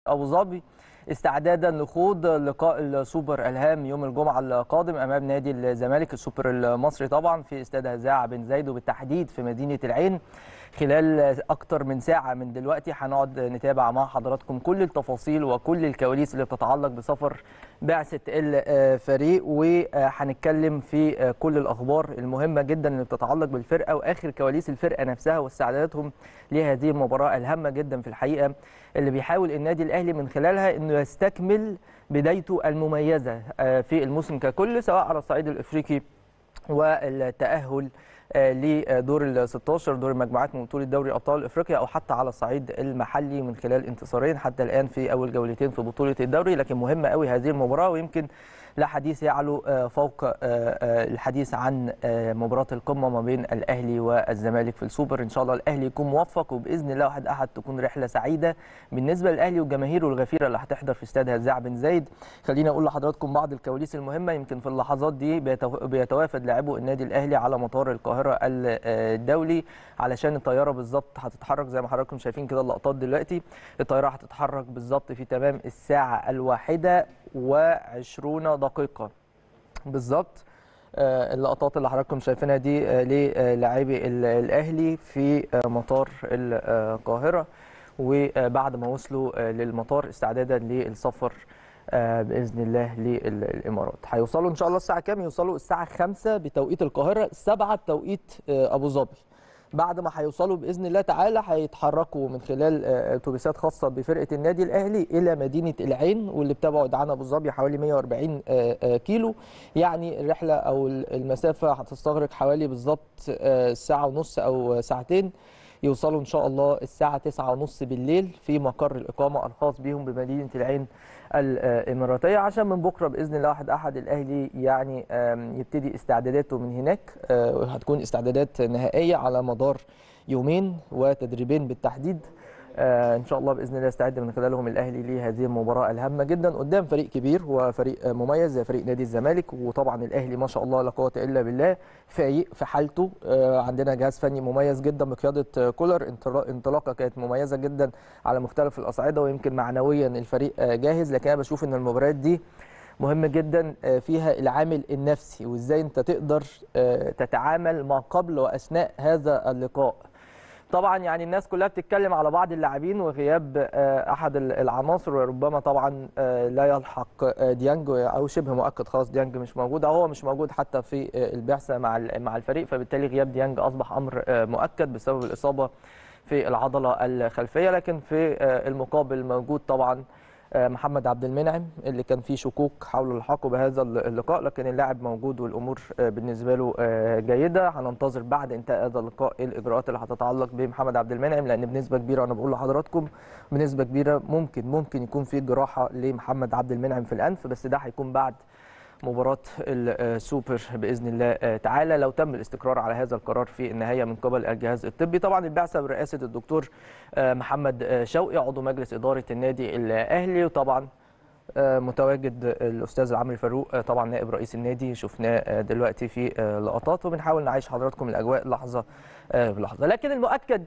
ابو ظبي استعدادا لخوض لقاء السوبر الهام يوم الجمعه القادم امام نادي الزمالك السوبر المصري طبعا في استاد هزاع بن زايد وبالتحديد في مدينه العين خلال اكتر من ساعه من دلوقتي هنقعد نتابع مع حضراتكم كل التفاصيل وكل الكواليس اللي بتتعلق بسفر بعثه الفريق وهنتكلم في كل الاخبار المهمه جدا اللي بتتعلق بالفرقه واخر كواليس الفرقه نفسها واستعداداتهم لهذه المباراه الهامه جدا في الحقيقه اللي بيحاول النادي الاهلي من خلالها انه يستكمل بدايته المميزه في الموسم ككل سواء على الصعيد الافريقي والتاهل لدور ال 16 دور المجموعات من بطوله دوري ابطال افريقيا او حتى على الصعيد المحلي من خلال انتصارين حتى الان في اول جولتين في بطوله الدوري لكن مهمه قوي هذه المباراه ويمكن لا حديث يعلو فوق الحديث عن مباراه القمه ما بين الاهلي والزمالك في السوبر ان شاء الله الاهلي يكون موفق وباذن الله واحد احد تكون رحله سعيده بالنسبه للاهلي وجماهيره الغفيره اللي هتحضر في استاد هزاع بن زايد خليني اقول لحضراتكم بعض الكواليس المهمه يمكن في اللحظات دي بيتوافد لاعبو النادي الاهلي على مطار القاهره الدولي علشان الطياره بالظبط هتتحرك زي ما حضراتكم شايفين كده اللقطات دلوقتي الطياره هتتحرك بالظبط في تمام الساعه الواحده و20 دقيقة بالظبط اللقطات اللي حضراتكم شايفينها دي للاعبي الاهلي في مطار القاهره وبعد ما وصلوا للمطار استعدادا للسفر باذن الله للامارات هيوصلوا ان شاء الله الساعه كام يوصلوا الساعه 5 بتوقيت القاهره 7 بتوقيت ابو ظبي بعد ما هيوصلوا باذن الله تعالى هيتحركوا من خلال اتوبيسات خاصه بفرقه النادي الاهلي الى مدينه العين واللي بتبعد عن ابو ظبي حوالي 140 كيلو يعني الرحله او المسافه هتستغرق حوالي بالظبط ساعه ونص او ساعتين يوصلوا ان شاء الله الساعه 9 ونص بالليل في مقر الاقامه الخاص بهم بمدينه العين الاماراتيه عشان من بكره باذن الله واحد احد الاهلي يعني يبتدي استعداداته من هناك هتكون استعدادات نهائيه على مدار يومين وتدريبين بالتحديد ان شاء الله باذن الله يستعد من خلالهم الاهلي لهذه المباراه الهامه جدا قدام فريق كبير وفريق مميز زي فريق نادي الزمالك وطبعا الاهلي ما شاء الله لا قوه الا بالله فايق في حالته عندنا جهاز فني مميز جدا بقياده كولر انطلاقه كانت مميزه جدا على مختلف الاصعده ويمكن معنويا الفريق جاهز لكن انا بشوف ان المباريات دي مهم جدا فيها العامل النفسي وازاي انت تقدر تتعامل ما قبل واثناء هذا اللقاء طبعا يعني الناس كلها بتتكلم على بعض اللاعبين وغياب احد العناصر وربما طبعا لا يلحق ديانج او شبه مؤكد خلاص ديانج مش موجود او هو مش موجود حتى في البعثه مع مع الفريق فبالتالي غياب ديانج اصبح امر مؤكد بسبب الاصابه في العضله الخلفيه لكن في المقابل موجود طبعا محمد عبد المنعم اللي كان فيه شكوك حول الحاقه بهذا اللقاء لكن اللاعب موجود والامور بالنسبه له جيده هننتظر بعد انتهاء هذا اللقاء ايه الاجراءات اللي هتتعلق بمحمد عبد المنعم لان بنسبه كبيره انا بقول لحضراتكم بنسبه كبيره ممكن ممكن يكون في جراحه لمحمد عبد المنعم في الانف بس ده هيكون بعد مباراة السوبر بإذن الله تعالى لو تم الاستقرار على هذا القرار في النهاية من قبل الجهاز الطبي طبعا البعثة برئاسة الدكتور محمد شوقي عضو مجلس إدارة النادي الأهلي وطبعا متواجد الاستاذ عمرو فاروق طبعا نائب رئيس النادي شفناه دلوقتي في لقطات وبنحاول نعيش حضراتكم الاجواء لحظه بلحظه لكن المؤكد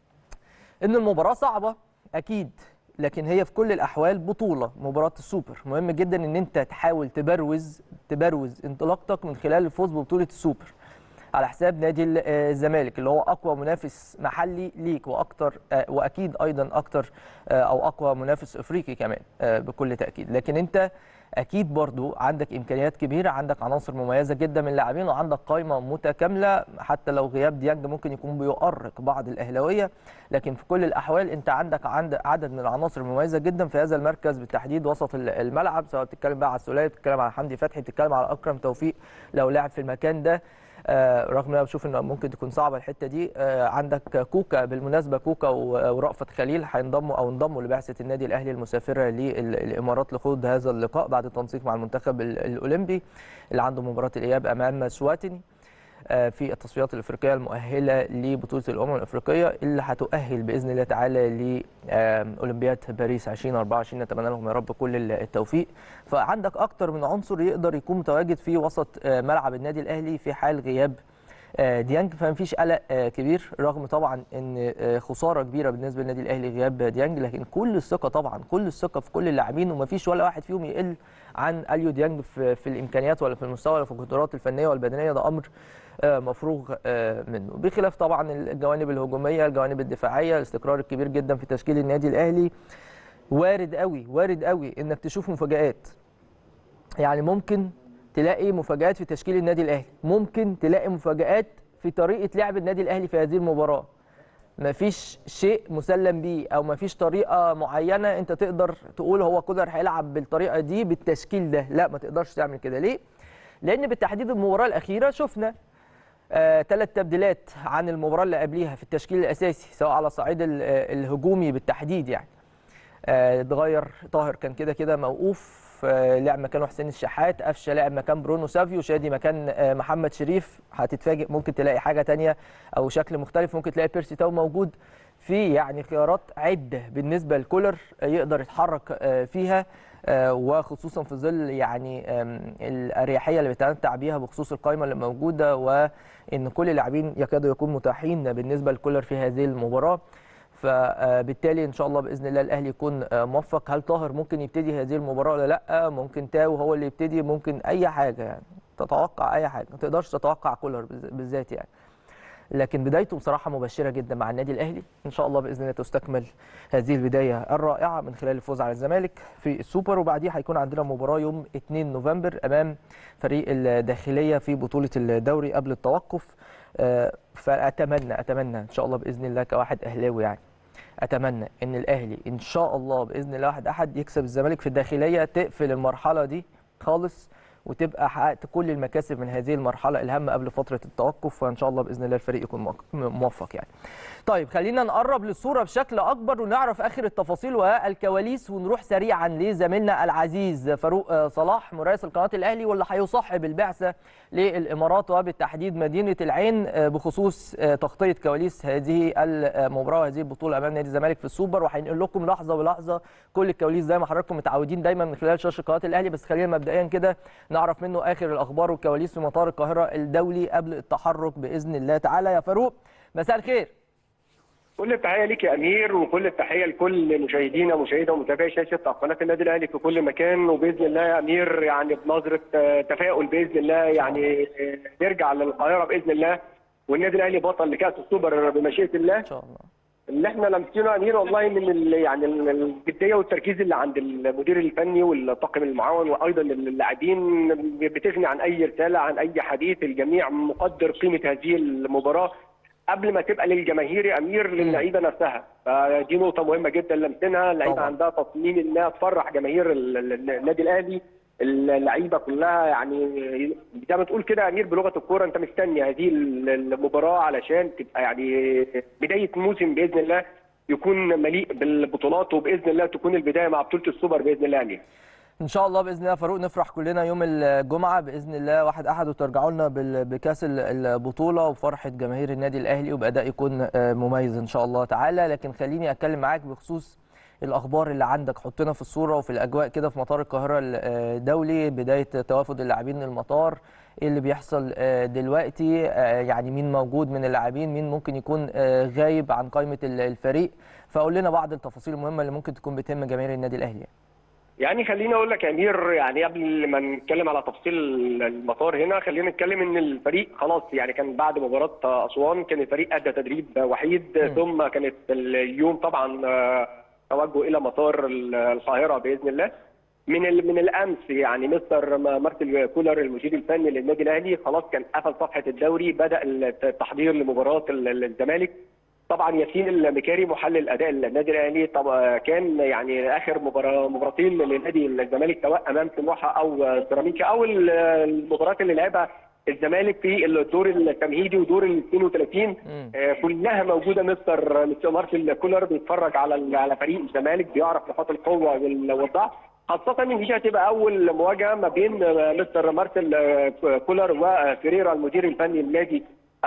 ان المباراه صعبه اكيد لكن هي في كل الاحوال بطوله مباراه السوبر مهم جدا ان انت تحاول تبروز تبروز انطلاقتك من خلال الفوز ببطوله السوبر على حساب نادي الزمالك اللي هو اقوى منافس محلي ليك واكتر واكيد ايضا اكتر او اقوى منافس افريقي كمان بكل تاكيد لكن انت اكيد برضو عندك امكانيات كبيره عندك عناصر مميزه جدا من اللاعبين وعندك قائمه متكامله حتى لو غياب ديانج ممكن يكون بيؤرق بعض الاهلاويه لكن في كل الاحوال انت عندك عند عدد من العناصر المميزه جدا في هذا المركز بالتحديد وسط الملعب سواء بتتكلم بقى على السوليه بتتكلم على حمدي فتحي بتتكلم على اكرم توفيق لو لعب في المكان ده آه رغم ان انا بشوف ان ممكن تكون صعبه الحته دي آه عندك كوكا بالمناسبه كوكا ورأفت خليل هينضموا او انضموا لبعثه النادي الاهلي المسافره للامارات لخوض هذا اللقاء بعد التنسيق مع المنتخب الاولمبي اللي عنده مباراه الاياب امام سواتني في التصفيات الافريقيه المؤهله لبطوله الامم الافريقيه اللي هتؤهل باذن الله تعالى لاولمبياد باريس 2024 نتمنى لهم يا رب كل التوفيق فعندك اكتر من عنصر يقدر يكون متواجد في وسط ملعب النادي الاهلي في حال غياب ديانج فما فيش قلق كبير رغم طبعا ان خساره كبيره بالنسبه للنادي الاهلي غياب ديانج لكن كل الثقه طبعا كل الثقه في كل اللاعبين وما فيش ولا واحد فيهم يقل عن اليو ديانج في, في الامكانيات ولا في المستوى ولا في القدرات الفنيه والبدنيه ده امر مفروغ منه بخلاف طبعا الجوانب الهجوميه الجوانب الدفاعيه الاستقرار الكبير جدا في تشكيل النادي الاهلي وارد قوي وارد قوي انك تشوف مفاجات يعني ممكن تلاقي مفاجات في تشكيل النادي الاهلي ممكن تلاقي مفاجات في طريقه لعب النادي الاهلي في هذه المباراه مفيش شيء مسلم بيه او مفيش طريقه معينه انت تقدر تقول هو كولر هيلعب بالطريقه دي بالتشكيل ده لا ما تقدرش تعمل كده ليه لان بالتحديد المباراه الاخيره شفنا ثلاث آه تبديلات عن المباراه اللي قبليها في التشكيل الاساسي سواء على الصعيد الهجومي بالتحديد يعني اتغير آه طاهر كان كده كده موقوف آه لعب مكانه حسين الشحات قفشه لعب مكان برونو سافيو شادي مكان آه محمد شريف هتتفاجئ ممكن تلاقي حاجه تانية او شكل مختلف ممكن تلاقي بيرسي تاو موجود في يعني خيارات عده بالنسبه لكولر يقدر يتحرك فيها وخصوصا في ظل يعني الاريحيه اللي بيتمتع بيها بخصوص القائمه اللي موجوده وان كل اللاعبين يكادوا يكونوا متاحين بالنسبه لكولر في هذه المباراه فبالتالي ان شاء الله باذن الله الاهلي يكون موفق هل طاهر ممكن يبتدي هذه المباراه ولا لا ممكن تاو هو اللي يبتدي ممكن اي حاجه يعني تتوقع اي حاجه ما تقدرش تتوقع كولر بالذات يعني لكن بدايته بصراحه مبشره جدا مع النادي الاهلي ان شاء الله باذن الله تستكمل هذه البدايه الرائعه من خلال الفوز على الزمالك في السوبر وبعديها هيكون عندنا مباراه يوم 2 نوفمبر امام فريق الداخليه في بطوله الدوري قبل التوقف فاتمنى اتمنى ان شاء الله باذن الله كواحد اهلاوي يعني اتمنى ان الاهلي ان شاء الله باذن الله واحد احد يكسب الزمالك في الداخليه تقفل المرحله دي خالص وتبقى حققت كل المكاسب من هذه المرحله الهامه قبل فتره التوقف وان شاء الله باذن الله الفريق يكون موفق يعني. طيب خلينا نقرب للصوره بشكل اكبر ونعرف اخر التفاصيل والكواليس ونروح سريعا لزميلنا العزيز فاروق صلاح مراسل قناه الاهلي واللي هيصاحب البعثه للامارات وبالتحديد مدينه العين بخصوص تغطيه كواليس هذه المباراه وهذه البطوله امام نادي الزمالك في السوبر وهينقل لكم لحظه بلحظه كل الكواليس زي ما حضراتكم متعودين دايما من خلال شاشه قناه الاهلي بس خلينا مبدئيا كده نعرف منه اخر الاخبار والكواليس في مطار القاهره الدولي قبل التحرك باذن الله تعالى يا فاروق مساء الخير كل التحيه ليك يا امير وكل التحيه لكل مشاهدينا ومشاهدة ومتابعي شاشه قناه النادي الاهلي في كل مكان وباذن الله يا امير يعني بنظره تفاؤل باذن الله يعني نرجع للقاهره باذن الله والنادي الاهلي بطل لكاس السوبر بمشيئه الله ان شاء الله اللي احنا لمسينه يا امير والله من يعني الجديه والتركيز اللي عند المدير الفني والطاقم المعاون وايضا اللاعبين بتغني عن اي رساله عن اي حديث الجميع مقدر قيمه هذه المباراه قبل ما تبقى للجماهير يا امير للعيبه نفسها فدي نقطه مهمه جدا لمسناها اللعيبه عندها تصميم انها تفرح جماهير النادي الاهلي اللعيبه كلها يعني زي ما تقول كده يا امير بلغه الكوره انت مستني هذه المباراه علشان تبقى يعني بدايه موسم باذن الله يكون مليء بالبطولات وباذن الله تكون البدايه مع بطوله السوبر باذن الله امير ان شاء الله باذن الله فاروق نفرح كلنا يوم الجمعه باذن الله واحد احد وترجعوا لنا بكاس البطوله وفرحه جماهير النادي الاهلي وباداء يكون مميز ان شاء الله تعالى لكن خليني اتكلم معاك بخصوص الاخبار اللي عندك حطنا في الصوره وفي الاجواء كده في مطار القاهره الدولي بدايه توافد اللاعبين للمطار ايه اللي بيحصل دلوقتي يعني مين موجود من اللاعبين مين ممكن يكون غايب عن قائمه الفريق فقول لنا بعض التفاصيل المهمه اللي ممكن تكون بتهم جماهير النادي الاهلي يعني خليني اقول لك يا امير يعني قبل ما نتكلم على تفاصيل المطار هنا خلينا نتكلم ان الفريق خلاص يعني كان بعد مباراه اسوان كان الفريق ادى تدريب وحيد م. ثم كانت اليوم طبعا توجه الى مطار القاهره باذن الله من من الامس يعني مستر مارتن كولر المدير الفني للنادي الاهلي خلاص كان قفل صفحه الدوري بدا التحضير لمباراه الزمالك طبعا ياسين المكاري محلل اداء النادي الاهلي طبعا كان يعني اخر مباراه مباراتين لنادي الزمالك سواء امام سموحه او سيراميكا او المباريات اللي لعبها الزمالك في الدور التمهيدي ودور ال 32 آه كلها موجوده مستر مستر مارتن كولر بيتفرج على على فريق الزمالك بيعرف نقاط القوه والضعف خاصة ان دي هتبقى أول مواجهة ما بين مستر مارتن كولر وفيريرا المدير الفني للنادي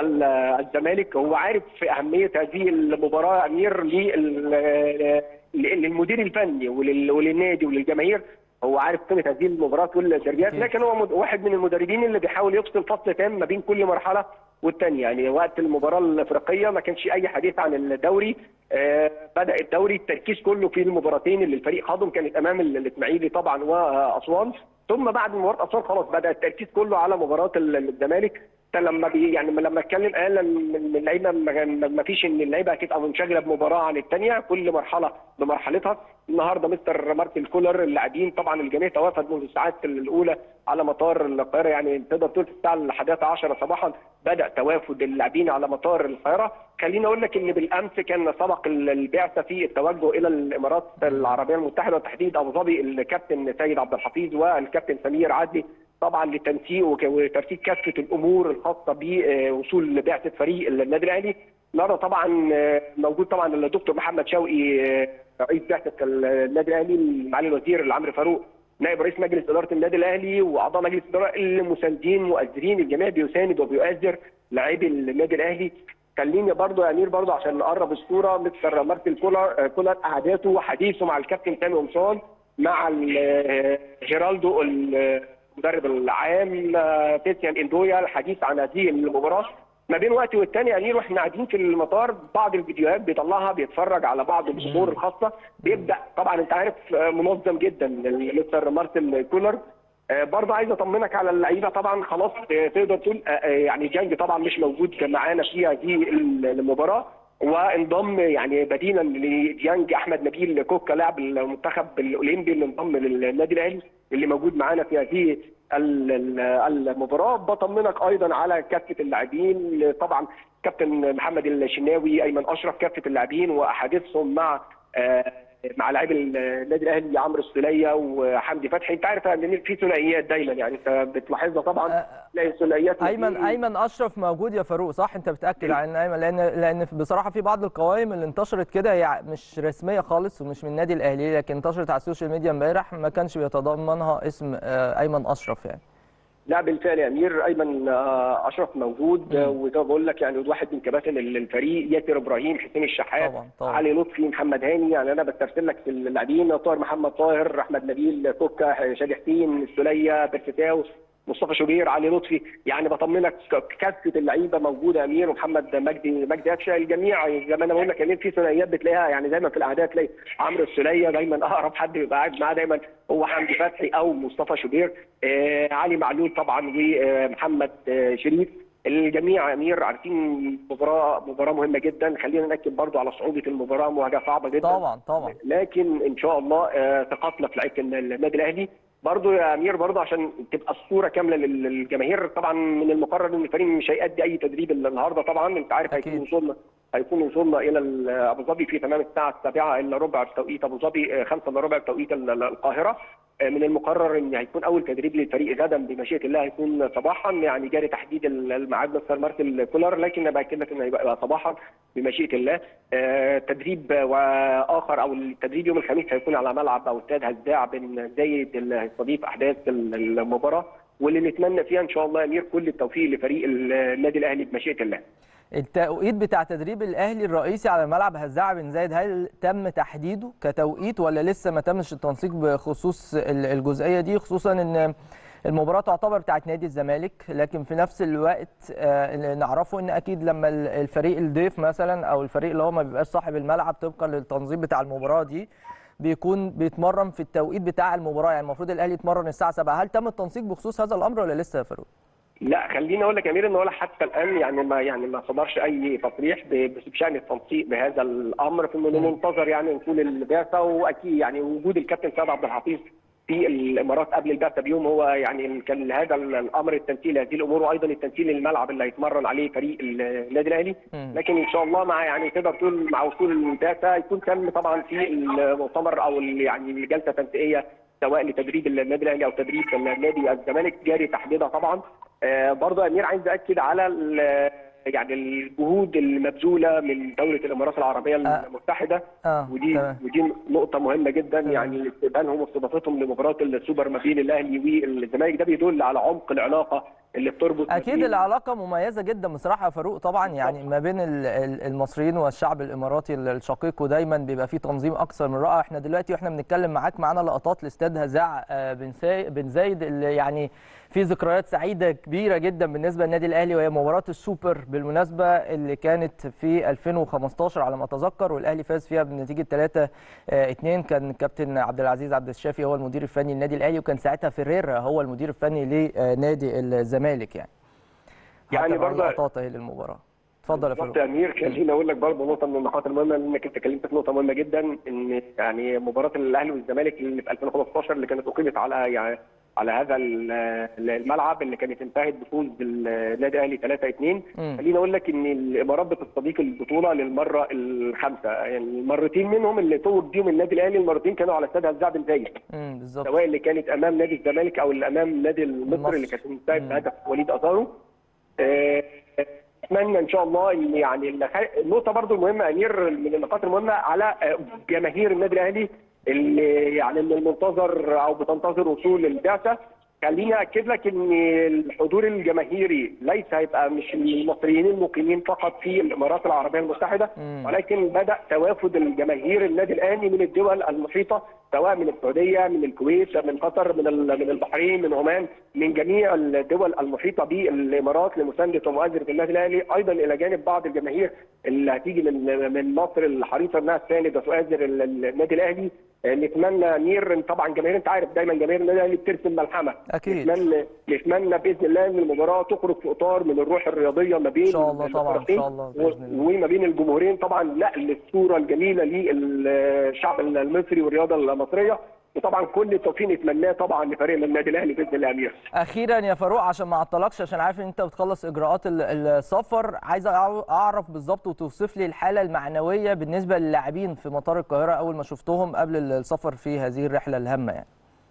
الزمالك هو عارف في أهمية هذه المباراة أمير للمدير الفني وللنادي وللجماهير هو عارف قيمه هذه المباراه والدربيات لكن هو واحد من المدربين اللي بيحاول يفصل فصل تام ما بين كل مرحله والثانيه يعني وقت المباراه الافريقيه ما كانش اي حديث عن الدوري آه، بدا الدوري التركيز كله في المباراتين اللي الفريق خاضهم كانت امام الاسماعيلي طبعا واسوان ثم بعد مباراه اسوان خلاص بدا التركيز كله على مباراه الزمالك لما بي يعني لما اتكلم قال ان اللعيبه ما فيش ان اللعيبه هتبقى منشغله بمباراه عن الثانيه كل مرحله بمرحلتها النهارده مستر مارتن كولر اللاعبين طبعا الجميع توافد منذ الساعات الاولى على مطار القاهره يعني تقدر تقول الساعه الحادية عشرة صباحا بدا توافد اللاعبين على مطار القاهره خليني اقول لك ان بالامس كان سبق البعثه في التوجه الى الامارات العربيه المتحده وتحديد ابو ظبي الكابتن سيد عبد الحفيظ والكابتن سمير عدلي طبعا للتنسيق وترتيب كافه الامور الخاصه بوصول بعثه فريق النادي الاهلي النهارده طبعا موجود طبعا الدكتور محمد شوقي رئيس بعثه النادي الاهلي معالي الوزير عمرو فاروق نائب رئيس مجلس اداره النادي الاهلي واعضاء مجلس الاداره المساندين مؤثرين الجميع بيساند وبيؤثر لاعبي النادي الاهلي خليني برضو يا امير برضو عشان نقرب الصوره مستر مارتن كولر كولر قعداته وحديثه مع الكابتن سامي قمصان مع جيرالدو المدرب العام تيسيان اندويا الحديث عن هذه المباراه ما بين وقت والتاني يا امير واحنا قاعدين في المطار بعض الفيديوهات بيطلعها بيتفرج على بعض الامور الخاصه بيبدا طبعا انت عارف منظم جدا مستر مارتن كولر برضه عايز اطمنك على اللعيبه طبعا خلاص تقدر تقول يعني جانج طبعا مش موجود معانا في هذه المباراه وانضم يعني بديلا لديانج احمد نبيل كوكا لاعب المنتخب الاولمبي اللي انضم للنادي الاهلي اللي موجود معانا في هذه المباراه بطمنك ايضا على كافه اللاعبين طبعا كابتن محمد الشناوي ايمن اشرف كافه اللاعبين واحاديثهم مع مع لاعبي النادي الاهلي عمرو السوليه وحمدي فتحي انت عارف ان في ثنائيات دايما يعني انت بتلاحظها طبعا تلاقي ثنائيات ايمن ايمن اشرف موجود يا فاروق صح انت بتاكد عن ايمن لان لان بصراحه في بعض القوائم اللي انتشرت كده هي مش رسميه خالص ومش من النادي الاهلي لكن انتشرت على السوشيال ميديا امبارح ما كانش بيتضمنها اسم ايمن اشرف يعني لا بالفعل يا امير ايمن اشرف موجود وزي ما بقول لك يعني واحد من كباتن الفريق ياسر ابراهيم حسين الشحات طبعا طبعا علي لطفي محمد هاني يعني انا بسترسل لك في اللاعبين طاهر محمد طاهر احمد نبيل كوكا شادي حسين السليه بيرفتاو مصطفى شوبير علي لطفي يعني بطمنك كافه اللعيبه موجوده امير ومحمد مجدي مجدي قفشه الجميع زي ما انا بقول لك امير في ثنائيات بتلاقيها يعني دايما في الاعداد تلاقي عمرو السليه دايما اقرب حد بيبقى قاعد معاه دايما هو حمدي فتحي او مصطفى شوبير آه علي معلول طبعا ومحمد آه شريف الجميع يا امير عارفين مباراه مباراه مهمه جدا خلينا ناكد برضو على صعوبه المباراه مواجهه صعبه جدا طبعا طبعا لكن ان شاء الله آه ثقتنا في لعيبه النادي الاهلي برضه يا امير برضه عشان تبقى الصوره كامله للجماهير طبعا من المقرر ان الفريق مش هيأدي اي تدريب النهارده طبعا انت عارف هيكون وصولنا هيكون وصولنا الى ابو ظبي في تمام الساعه السابعه الا ربع بتوقيت ابو ظبي 5 الا ربع بتوقيت القاهره من المقرر ان هيكون اول تدريب للفريق غدا بمشيئه الله هيكون صباحا يعني جاري تحديد الميعاد مستر مارتن كولر لكن انا باكد لك انه هيبقى صباحا بمشيئه الله تدريب واخر او التدريب يوم الخميس هيكون على ملعب او استاد هزاع بن زايد اللي هيستضيف احداث المباراه واللي نتمنى فيها ان شاء الله يا امير كل التوفيق لفريق النادي الاهلي بمشيئه الله. التوقيت بتاع تدريب الاهلي الرئيسي على ملعب هزاع بن زايد هل تم تحديده كتوقيت ولا لسه ما تمش التنسيق بخصوص الجزئيه دي خصوصا ان المباراه تعتبر بتاعت نادي الزمالك لكن في نفس الوقت اللي نعرفه ان اكيد لما الفريق الضيف مثلا او الفريق اللي هو ما بيبقاش صاحب الملعب طبقا للتنظيم بتاع المباراه دي بيكون بيتمرن في التوقيت بتاع المباراه يعني المفروض الاهلي يتمرن الساعه 7 هل تم التنسيق بخصوص هذا الامر ولا لسه يا فاروق؟ لا خليني اقول لك يا امير ان ولا حتى الان يعني ما يعني ما صدرش اي تصريح بشان التنسيق بهذا الامر في المنتظر يعني وصول البعثه واكيد يعني وجود الكابتن سيد عبد الحفيظ في الامارات قبل البعثه بيوم هو يعني كان هذا الامر التنسيق لهذه الامور وايضا التنسيق للملعب اللي هيتمرن عليه فريق النادي الاهلي لكن ان شاء الله مع يعني تقدر تقول مع وصول البعثه يكون تم طبعا في المؤتمر او يعني الجلسه التنسيقيه سواء لتدريب النادي الاهلي او تدريب النادي الزمالك جاري تحديدها طبعا آه برضه يا امير عايز اكد على يعني الجهود المبذوله من دوله الامارات العربيه المتحده آه. ودي تمام. ودي نقطه مهمه جدا تمام. يعني استقبالهم واستضافتهم لمباراه السوبر ما بين الاهلي والزمالك ده بيدل على عمق العلاقه اللي بتربط ما اكيد بين- العلاقه مميزه جدا بصراحه يا فاروق طبعا يعني ما بين ال- ال- المصريين والشعب الاماراتي الشقيق ودايما بيبقى فيه تنظيم اكثر من رائع احنا دلوقتي واحنا بنتكلم معاك معانا لقطات لاستاد هزاع آه، بن ساي- بن زايد اللي يعني في ذكريات سعيده كبيره جدا بالنسبه للنادي الاهلي وهي مباراه السوبر بالمناسبه اللي كانت في 2015 على ما اتذكر والاهلي فاز فيها بنتيجه 3 2 كان كابتن عبد العزيز عبد الشافي هو المدير الفني للنادي الاهلي وكان ساعتها فيريرا هو المدير الفني لنادي الزمالك يعني يعني حتى مع برضه- اللقطات اهي للمباراه اتفضل يا بالظبط فاروق يا امير خليني اقول لك برضه نقطه من النقاط المهمه انك انت اتكلمت في نقطه مهمه جدا ان يعني مباراه الاهلي والزمالك اللي في 2015 اللي كانت اقيمت على يعني على هذا ال- الملعب اللي كانت انتهت بفوز النادي الاهلي 3 2 مم. خليني اقول لك ان الامارات بتستضيف البطوله للمره الخامسه يعني المرتين منهم اللي توج بيهم النادي الاهلي المرتين كانوا على استاد هزاع بن زايد امم بالظبط سواء اللي كانت امام نادي الزمالك او اللي امام نادي المصري اللي كانت انتهت مم. بهدف وليد ازارو آه، اتمنى ان شاء الله ان يعني الخ- النقطه برضو المهمه يا امير من النقاط المهمه على آه، جماهير النادي الاهلي اللي يعني من المنتظر او بتنتظر وصول البعثه خليني اكد لك ان الحضور الجماهيري ليس هيبقى مش المصريين المقيمين فقط في الامارات العربيه المتحده مم. ولكن بدا توافد الجماهير النادي الاهلي من الدول المحيطه سواء من السعوديه من الكويت من قطر من ال- من البحرين من عمان من جميع الدول المحيطه بالامارات لمسانده ومؤازره النادي الاهلي ايضا الى جانب بعض الجماهير اللي هتيجي من من مصر الحريصه انها تساند وتؤازر ال- ال- النادي الاهلي نتمنى نير طبعا جماهير انت عارف دايما جماهير النادي الاهلي بترسم ملحمه أكيد. نتمنى نتمنى باذن الله ان المباراه تخرج في اطار من الروح الرياضيه ما بين إن شاء الله طبعاً، إن الفريقين شاء الله بإذن الله. وما بين الجمهورين طبعا نقل الصوره الجميله للشعب المصري والرياضه المصريه وطبعا كل التوفيق نتمناه طبعا لفريقنا النادي الاهلي باذن الله يا امير اخيرا يا فاروق عشان ما اعطلكش عشان عارف ان انت بتخلص اجراءات ال- السفر عايز أعو- اعرف بالظبط وتوصف لي الحاله المعنويه بالنسبه للاعبين في مطار القاهره اول ما شفتهم قبل السفر في هذه الرحله الهامه يعني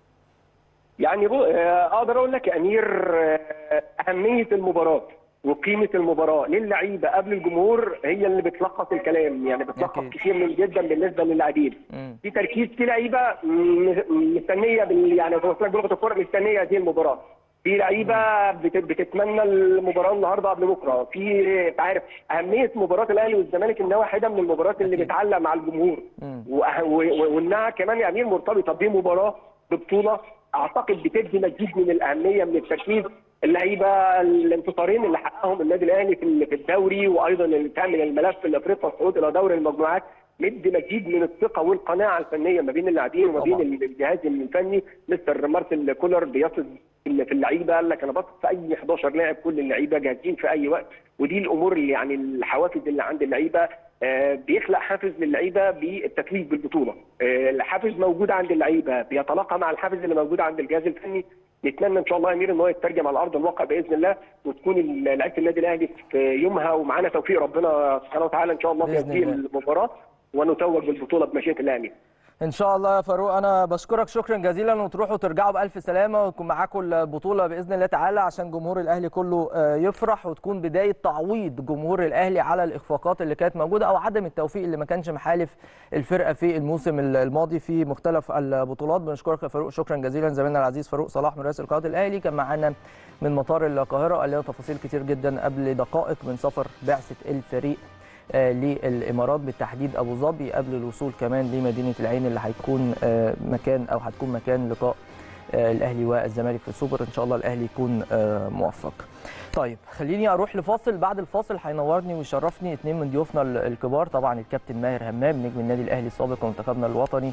يعني بو- آه، اقدر اقول لك يا امير آه، اهميه المباراه وقيمه المباراه للعيبه قبل الجمهور هي اللي بتلخص الكلام يعني بتلخص أكيد. كتير من جدا بالنسبه للاعبين مم. في تركيز في لعيبه م- مستنيه بال يعني زي ما قلت لك بلغه الكوره مستنيه هذه المباراه في لعيبه بت- بتتمنى المباراه النهارده قبل بكره في انت عارف اهميه مباراه الاهلي والزمالك انها واحده من المباريات اللي أكيد. بتعلق مع الجمهور مم. وأه- و- و- وانها كمان يا امير مرتبطه بمباراه ببطوله اعتقد بتدي مزيد من الاهميه من التركيز اللعيبه الانتصارين اللي حققهم النادي الاهلي في في الدوري وايضا اللي تعمل الملف الافريقي والصعود الى دوري المجموعات مدي مزيد من الثقه والقناعه الفنيه ما بين اللاعبين وما بين طبعاً. الجهاز الفني مستر مارسيل كولر بيصل في اللعيبه قال لك انا بثق في اي 11 لاعب كل اللعيبه جاهزين في اي وقت ودي الامور اللي يعني الحوافز اللي عند اللعيبه آه، بيخلق حافز للعيبه بالتتويج بالبطوله آه، الحافز موجود عند اللعيبه بيتلاقى مع الحافز اللي موجود عند الجهاز الفني نتمنى ان شاء الله يا امير ان هو يترجم على ارض الواقع باذن الله وتكون ال- لعيبه النادي الاهلي في يومها ومعانا توفيق ربنا سبحانه وتعالى ان شاء الله في بإذن هذه الله. المباراه ونتوج بالبطوله بمشيئه الله امين ان شاء الله يا فاروق انا بشكرك شكرا جزيلا وتروحوا ترجعوا بالف سلامه ويكون معاكم البطوله باذن الله تعالى عشان جمهور الاهلي كله آه، يفرح وتكون بدايه تعويض جمهور الاهلي على الاخفاقات اللي كانت موجوده او عدم التوفيق اللي ما كانش محالف الفرقه في الموسم الماضي في مختلف البطولات بنشكرك يا فاروق شكرا جزيلا زميلنا العزيز فاروق صلاح من رئيس القناه الاهلي كان معانا من مطار القاهره قال لنا تفاصيل كتير جدا قبل دقائق من سفر بعثه الفريق آه، للامارات بالتحديد ابو ظبي قبل الوصول كمان لمدينه العين اللي هيكون آه، مكان او هتكون مكان لقاء آه، الاهلي والزمالك في السوبر ان شاء الله الاهلي يكون آه، موفق. طيب خليني اروح لفاصل بعد الفاصل هينورني ويشرفني اثنين من ضيوفنا ال- الكبار طبعا الكابتن ماهر همام نجم النادي الاهلي السابق ومنتخبنا الوطني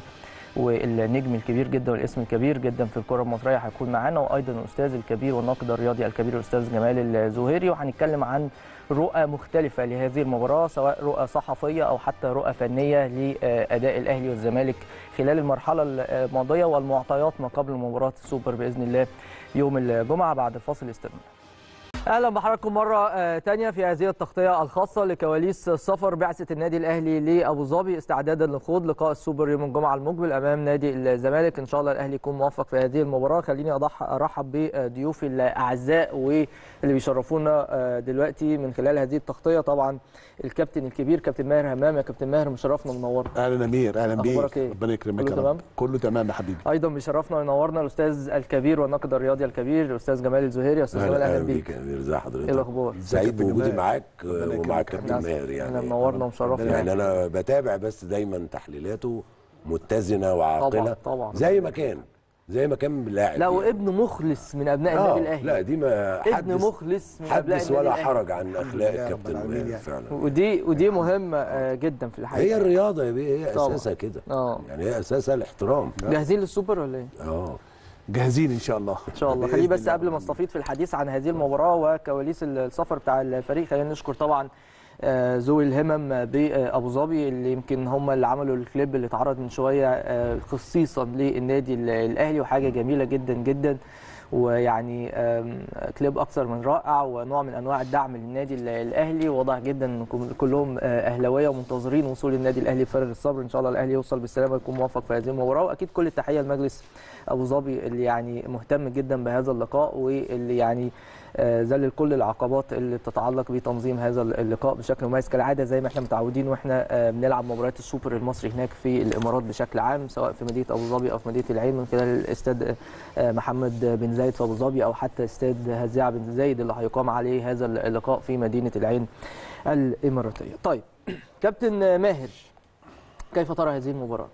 والنجم الكبير جدا والاسم الكبير جدا في الكره المصريه هيكون معانا وايضا الاستاذ الكبير والناقد الرياضي الكبير الاستاذ جمال الزهيري وهنتكلم عن رؤى مختلفة لهذه المباراة سواء رؤى صحفية أو حتى رؤى فنية لأداء الأهلي والزمالك خلال المرحلة الماضية والمعطيات ما قبل مباراة السوبر بإذن الله يوم الجمعة بعد الفاصل استنوا اهلا بحضراتكم مره آه، تانية في هذه التغطيه الخاصه لكواليس سفر بعثه النادي الاهلي لابو ظبي استعدادا لخوض لقاء السوبر يوم الجمعه المقبل امام نادي الزمالك ان شاء الله الاهلي يكون موفق في هذه المباراه خليني أضح ارحب بضيوفي الاعزاء واللي بيشرفونا آه، دلوقتي من خلال هذه التغطيه طبعا الكابتن الكبير كابتن ماهر همام يا كابتن ماهر مشرفنا ومنورنا اهلا امير اهلا بيك أخبارك إيه؟ ربنا يكرمك كله يا رب. تمام؟ كله تمام يا حبيبي ايضا بيشرفنا وينورنا الاستاذ الكبير والناقد الرياضي الكبير الاستاذ جمال الزهيري يا استاذ جمال اهلا بيك يا امير ازي حضرتك ايه الاخبار سعيد كابتن بوجودي جمال. معاك ربنا ومع يكرمك. الكابتن ماهر احنا يعني منورنا ومشرفنا يعني انا بتابع بس دايما تحليلاته متزنه وعاقله طبعاً. زي ما كان زي ما كان لاعب لا يعني. وابن مخلص من ابناء آه، النادي الاهلي لا دي ما ابن حدث مخلص من ابناء حدث النادي ولا الأهلي. حرج عن اخلاق لله رب الكابتن العالمين ماهر يعني. فعلا ودي ودي مهمه آه، جدا في الحقيقه هي الرياضه يا بيه هي طبعاً. اساسها كده اه يعني هي اساسها الاحترام جاهزين للسوبر ولا ايه؟ اه جاهزين ان شاء الله ان شاء الله بإذن خليه بس الله. قبل ما نستفيض في الحديث عن هذه المباراه وكواليس السفر بتاع الفريق خلينا نشكر طبعا آه، ذوي الهمم بابو ظبي اللي يمكن هم اللي عملوا الكليب اللي اتعرض من شويه آه، خصيصا للنادي ال- الاهلي وحاجه جميله جدا جدا ويعني آم، كليب اكثر من رائع ونوع من انواع الدعم للنادي ال- الاهلي واضح جدا ان كل- كلهم آه، اهلاويه ومنتظرين وصول النادي الاهلي بفارغ الصبر ان شاء الله الاهلي يوصل بالسلامه ويكون موفق في هذه المباراه واكيد كل التحيه لمجلس ابو ظبي اللي يعني مهتم جدا بهذا اللقاء واللي يعني آه، ذلل كل العقبات اللي بتتعلق بتنظيم هذا اللقاء بشكل مميز كالعاده زي ما احنا متعودين واحنا آه، بنلعب مباريات السوبر المصري هناك في الامارات بشكل عام سواء في مدينه ابو ظبي او في مدينه العين من خلال استاد آه، محمد بن زايد في ابو ظبي او حتى استاد هزاع بن زايد اللي هيقام عليه هذا اللقاء في مدينه العين الاماراتيه. طيب كابتن ماهر كيف ترى هذه المباراه؟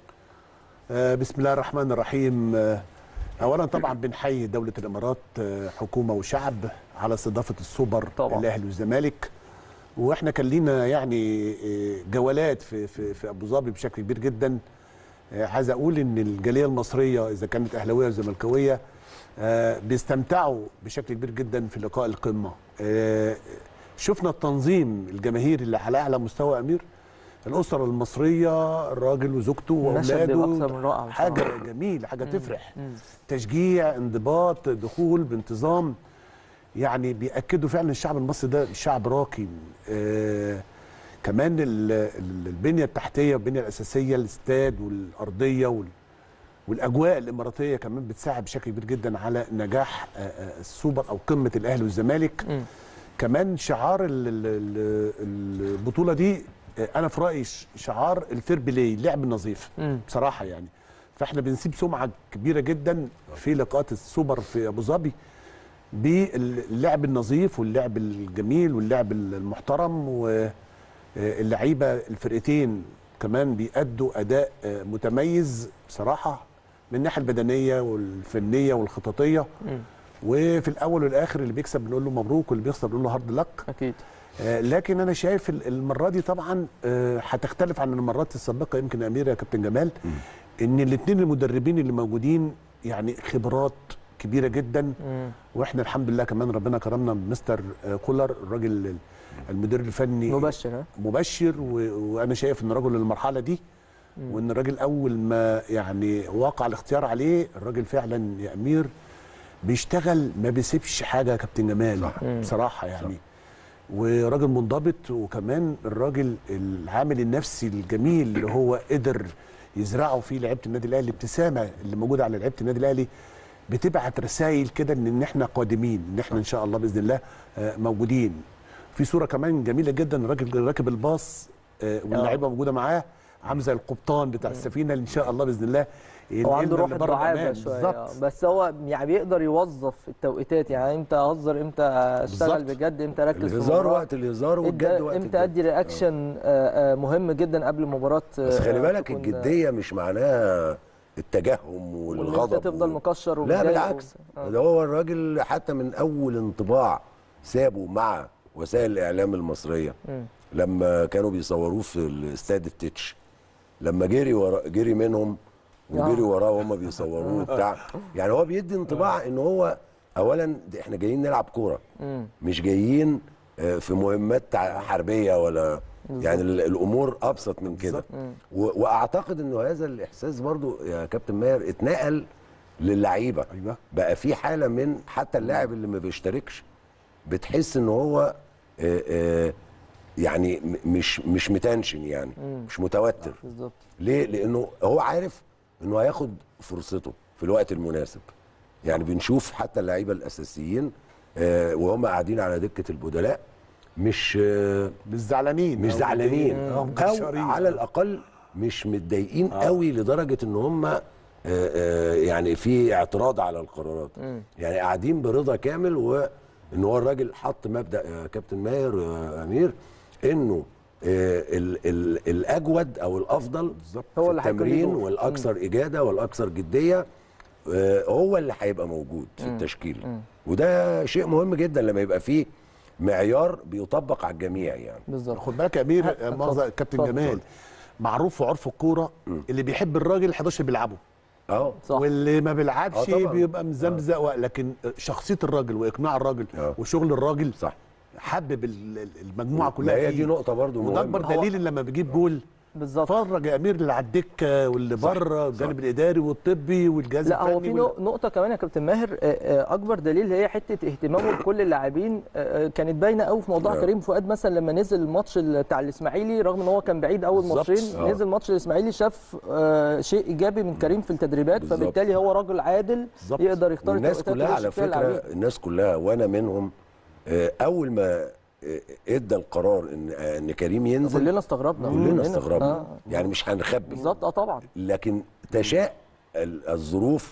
آه بسم الله الرحمن الرحيم آه اولا طبعا بنحيي دوله الامارات آه حكومه وشعب على استضافه السوبر طبعاً. الاهلي والزمالك واحنا كان لينا يعني آه، جولات في في في ابو ظبي بشكل كبير جدا آه، عايز اقول ان الجاليه المصريه اذا كانت اهلاويه وزملكاويه آه، بيستمتعوا بشكل كبير جدا في لقاء القمه آه، شفنا التنظيم الجماهيري اللي على اعلى مستوى امير الاسره المصريه الراجل وزوجته المشهد بيبقى واولاده أكثر من رائع بصراحة. حاجه جميله حاجه تفرح مم. تشجيع انضباط دخول بانتظام يعني بيأكدوا فعلا الشعب المصري ده شعب راقي آه كمان ال- ال- البنيه التحتيه والبنيه الاساسيه الاستاد والارضيه وال والاجواء الاماراتيه كمان بتساعد بشكل كبير جدا على نجاح آه، آه، السوبر او قمه الاهلي والزمالك مم. كمان شعار ال- ال- ال- البطوله دي آه، انا في رايي ش- شعار الفير بلاي لعب النظيف مم. بصراحه يعني فاحنا بنسيب سمعه كبيره جدا في لقاءات السوبر في ابو ظبي باللعب النظيف واللعب الجميل واللعب المحترم واللعيبه الفرقتين كمان بيأدوا اداء آه، متميز بصراحه من الناحيه البدنيه والفنيه والخططيه مم. وفي الاول والاخر اللي بيكسب بنقول له مبروك واللي بيخسر بنقول له هارد لك اكيد آه، لكن انا شايف ال- المره دي طبعا آه، هتختلف عن المرات السابقه يمكن يا امير يا كابتن جمال ان الاثنين المدربين اللي موجودين يعني خبرات كبيره جدا مم. واحنا الحمد لله كمان ربنا كرمنا بمستر آه، كولر الراجل المدير الفني مبشر ها؟ مبشر و- وانا شايف ان رجل المرحله دي وان الراجل اول ما يعني وقع الاختيار عليه الراجل فعلا يا امير بيشتغل ما بيسيبش حاجه يا كابتن جمال صح. بصراحه يعني وراجل منضبط وكمان الراجل العامل النفسي الجميل اللي هو قدر يزرعه في لعيبه النادي الاهلي الابتسامه اللي موجوده على لعيبه النادي الاهلي بتبعت رسائل كده ان إن احنا قادمين ان احنا ان شاء الله باذن الله آه، موجودين في صوره كمان جميله جدا الراجل راكب الباص آه، واللعيبه موجوده معاه عامل زي القبطان بتاع السفينه اللي ان شاء الله باذن الله هو عنده ينقلنا روح لبر الدعابه الأمان. شويه بالظبط آه. بس هو يعني بيقدر يوظف التوقيتات يعني امتى اهزر امتى اشتغل بالظبط. بجد امتى اركز في الهزار المباراة. وقت الهزار والجد امتى وقت امتى الجد ادي رياكشن آه، آه، مهم جدا قبل مباراه بس خلي آه، بالك تكون- الجديه مش معناها التجهم وان انت والغضب تفضل و- مكشر لا ومتضايق بالعكس و- آه. ده هو الراجل حتى من اول انطباع سابه مع وسائل الاعلام المصريه مم. لما كانوا بيصوروه في الاستاد التتش لما جري ورا جري منهم وجري آه. وراه وهم بيصوروه بتاع يعني هو بيدي انطباع ان هو اولا ده احنا جايين نلعب كوره مم. مش جايين آه، في مهمات ع- حربيه ولا يعني ال- الامور ابسط من كده و- واعتقد انه هذا الاحساس برضو يا كابتن ماهر اتنقل للعيبه ايوه بقى في حاله من حتى اللاعب اللي ما بيشتركش بتحس ان هو آه، آه، يعني م- مش مش متنشن يعني مش متوتر بالظبط ليه؟ لانه هو عارف انه هياخد فرصته في الوقت المناسب. يعني بنشوف حتى اللعيبه الاساسيين آه، وهم قاعدين على دكه البدلاء مش آه، مش زعلانين مش أو زعلانين متضايقين، او مكشرين. على الاقل مش متضايقين قوي لدرجه ان هم آه، آه، يعني في اعتراض على القرارات يعني قاعدين برضا كامل وان هو الراجل حط مبدا يا كابتن ماهر يا امير انه آه، ال ال الاجود او الافضل هو في اللي هيكون ليه التمرين دور. والاكثر اجاده والاكثر جديه آه، هو اللي هيبقى موجود في التشكيل وده شيء مهم جدا لما يبقى فيه معيار بيطبق على الجميع يعني بالظبط خد بالك يا امير اتفضل. مؤاخذه كابتن اتفضل. جمال معروف في عرف الكوره اللي بيحب الراجل 11 بيلعبوا اه صح واللي ما بيلعبش آه طبعاً. بيبقى مزمزق و- لكن شخصيه الراجل واقناع الراجل آه. وشغل الراجل صح حبب ال- ال- المجموعه ما كلها هي فيه. دي نقطه برضو وده اكبر مهمه دليل لما بيجيب جول بالظبط فرج يا امير اللي على الدكه واللي صح، بره صح. الجانب الاداري والطبي والجهاز لا هو في الفني نق- نقطة كمان يا كابتن ماهر آه، آه، أكبر دليل هي حتة اهتمامه بكل اللاعبين آه، آه، كانت باينة قوي في موضوع آه. كريم فؤاد مثلا لما نزل الماتش ال- بتاع الإسماعيلي رغم إن هو كان بعيد أول بالظبط. ماتشين آه. نزل ماتش الإسماعيلي شاف آه، شيء إيجابي من كريم في التدريبات بالظبط. فبالتالي هو راجل عادل بالظبط. يقدر يختار والناس التوقيتات كلها اللي على يشوف فيها اللاعبين. فكره الناس كلها وانا منهم آه، اول ما آه، ادى القرار ان آه، ان كريم ينزل كلنا استغربنا كلنا استغربنا آه. يعني مش هنخبي بالظبط اه طبعا لكن تشاء ال- الظروف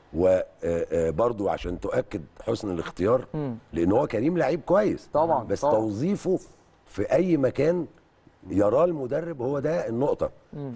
وبرضو عشان تؤكد حسن الاختيار مم. لان هو كريم لعيب كويس طبعا، بس طبعا. توظيفه في اي مكان يراه المدرب هو ده النقطه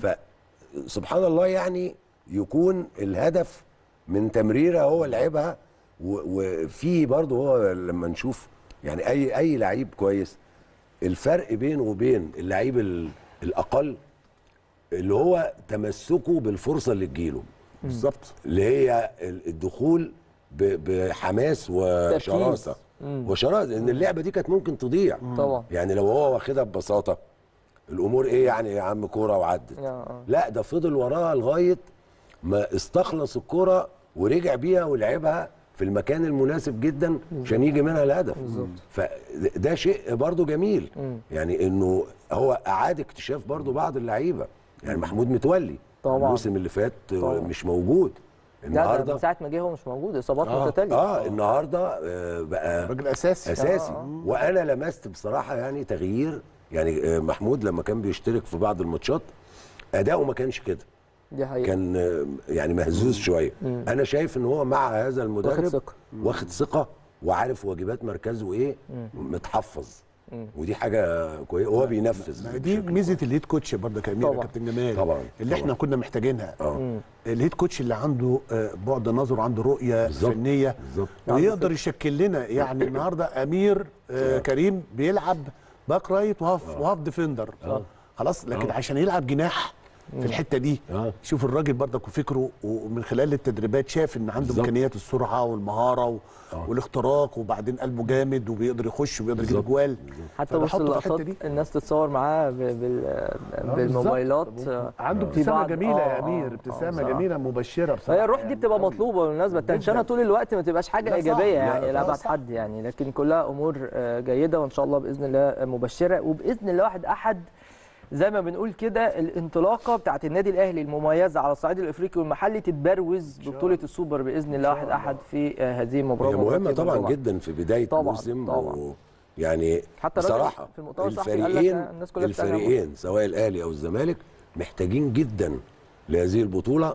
فسبحان الله يعني يكون الهدف من تمريره هو لعبها و- وفي برضه هو لما نشوف يعني اي اي لعيب كويس الفرق بينه وبين اللعيب ال- الاقل اللي هو تمسكه بالفرصه اللي تجيله بالظبط اللي هي ال- الدخول ب- بحماس وشراسه وشراسه لان اللعبه دي كانت ممكن تضيع طبعا يعني لو هو واخدها ببساطه الامور ايه يعني يا عم كوره وعدت آه، آه. لا ده فضل وراها لغايه ما استخلص الكوره ورجع بيها ولعبها في المكان المناسب جدا عشان يجي منها الهدف فده شيء برضو جميل يعني انه هو اعاد اكتشاف برضو بعض اللعيبه يعني محمود متولي طبعا. الموسم اللي فات طبعا. مش موجود لا ده النهارده من ساعة ما جه هو مش موجود إصابات آه، متتالية اه النهارده آه بقى راجل اساسي اساسي آه. وانا لمست بصراحه يعني تغيير يعني آه، محمود لما كان بيشترك في بعض الماتشات اداؤه ما كانش كده دي حقيقة كان آه، يعني مهزوز شويه انا شايف ان هو مع هذا المدرب واخد ثقة. واخد ثقه وعارف واجبات مركزه ايه متحفظ ودي حاجه كويسه وهو بينفذ ما دي ميزه الهيد كوتش برضه كامير يا طبعا. كابتن جمال طبعا، اللي طبعا. احنا كنا محتاجينها اه الهيد كوتش اللي عنده آه، بعد نظر عنده رؤيه بالظبط، فنيه بالظبط. ويقدر يشكل لنا يعني النهارده امير آه، كريم بيلعب باك رايت وهاف وهاف ديفندر خلاص لكن عشان يلعب جناح في الحته دي آه. شوف الراجل برضك وفكره ومن خلال التدريبات شاف ان عنده بالظبط. امكانيات السرعه والمهاره و... والاختراق وبعدين قلبه جامد وبيقدر يخش وبيقدر يجيب بالظبط. جوال حتى فده بص حطه في الحتة اللقطات دي. الناس تتصور معاه ب- بال- بالموبايلات آه، عنده في ابتسامه بعض- جميله آه، يا امير آه، ابتسامه آه، جميله مبشره بصراحه فهي الروح دي يعني بتبقى قوي. مطلوبه بالمناسبه التنشنه طول الوقت ما تبقاش حاجه لا صح. ايجابيه لا، يعني لا لابعد صح. حد يعني لكن كلها امور آه، جيده وان شاء الله باذن الله مبشره وباذن الله واحد احد زي ما بنقول كده الانطلاقه بتاعت النادي الاهلي المميزه على الصعيد الافريقي والمحلي تتبروز ببطوله السوبر باذن الله واحد احد في آه، هذه المباراه هي مباراة مهمه يوم طبعا الجمعة. جدا في بدايه طبعاً، موسم طبعاً. و يعني حتى الراجل بصراحه في المؤتمر الصحفي قال لك الفريقين الناس كلها بتتكلم عن الفريقين سواء الاهلي او الزمالك محتاجين جدا لهذه البطوله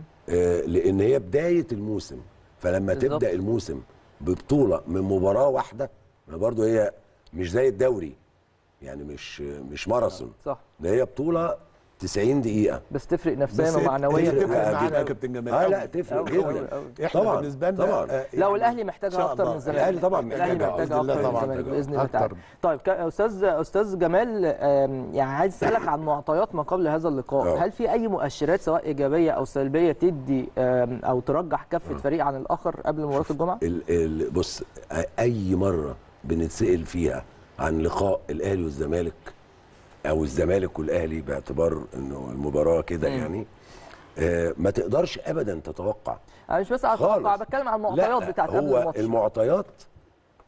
آه لان هي بدايه الموسم فلما بالظبط. تبدا الموسم ببطوله من مباراه واحده ما برضو هي مش زي الدوري يعني مش مش ماراثون صح ده هي بطوله 90 دقيقه بس تفرق نفسيا بس ومعنويا تفرق تفرق معانا جداً. يا كابتن جمال اه أوي. لا تفرق أوي، جدا أوي، أوي. احنا طبعاً، بالنسبه لنا طبعاً. آه، لا يعني والاهلي إن محتاجها شاء اكتر الله. من الزمالك الأهلي طبعاً الاهلي محتاجها. محتاجها بإذن الله اكتر من طبعاً الزمالك محتاجها. باذن الله أكتر. تعالى طيب ك- استاذ استاذ جمال آم، يعني عايز اسالك عن معطيات ما قبل هذا اللقاء آه. هل في اي مؤشرات سواء ايجابيه او سلبيه تدي آم، او ترجح كفه فريق عن الاخر قبل مباراه الجمعه ال ال بص اي مره بنتسال فيها عن لقاء الاهلي والزمالك او الزمالك والاهلي باعتبار انه المباراه كده يعني آه ما تقدرش ابدا تتوقع انا مش بس على خالص. التوقع بتكلم عن المعطيات لا بتاعت قبل هو الماتش المعطيات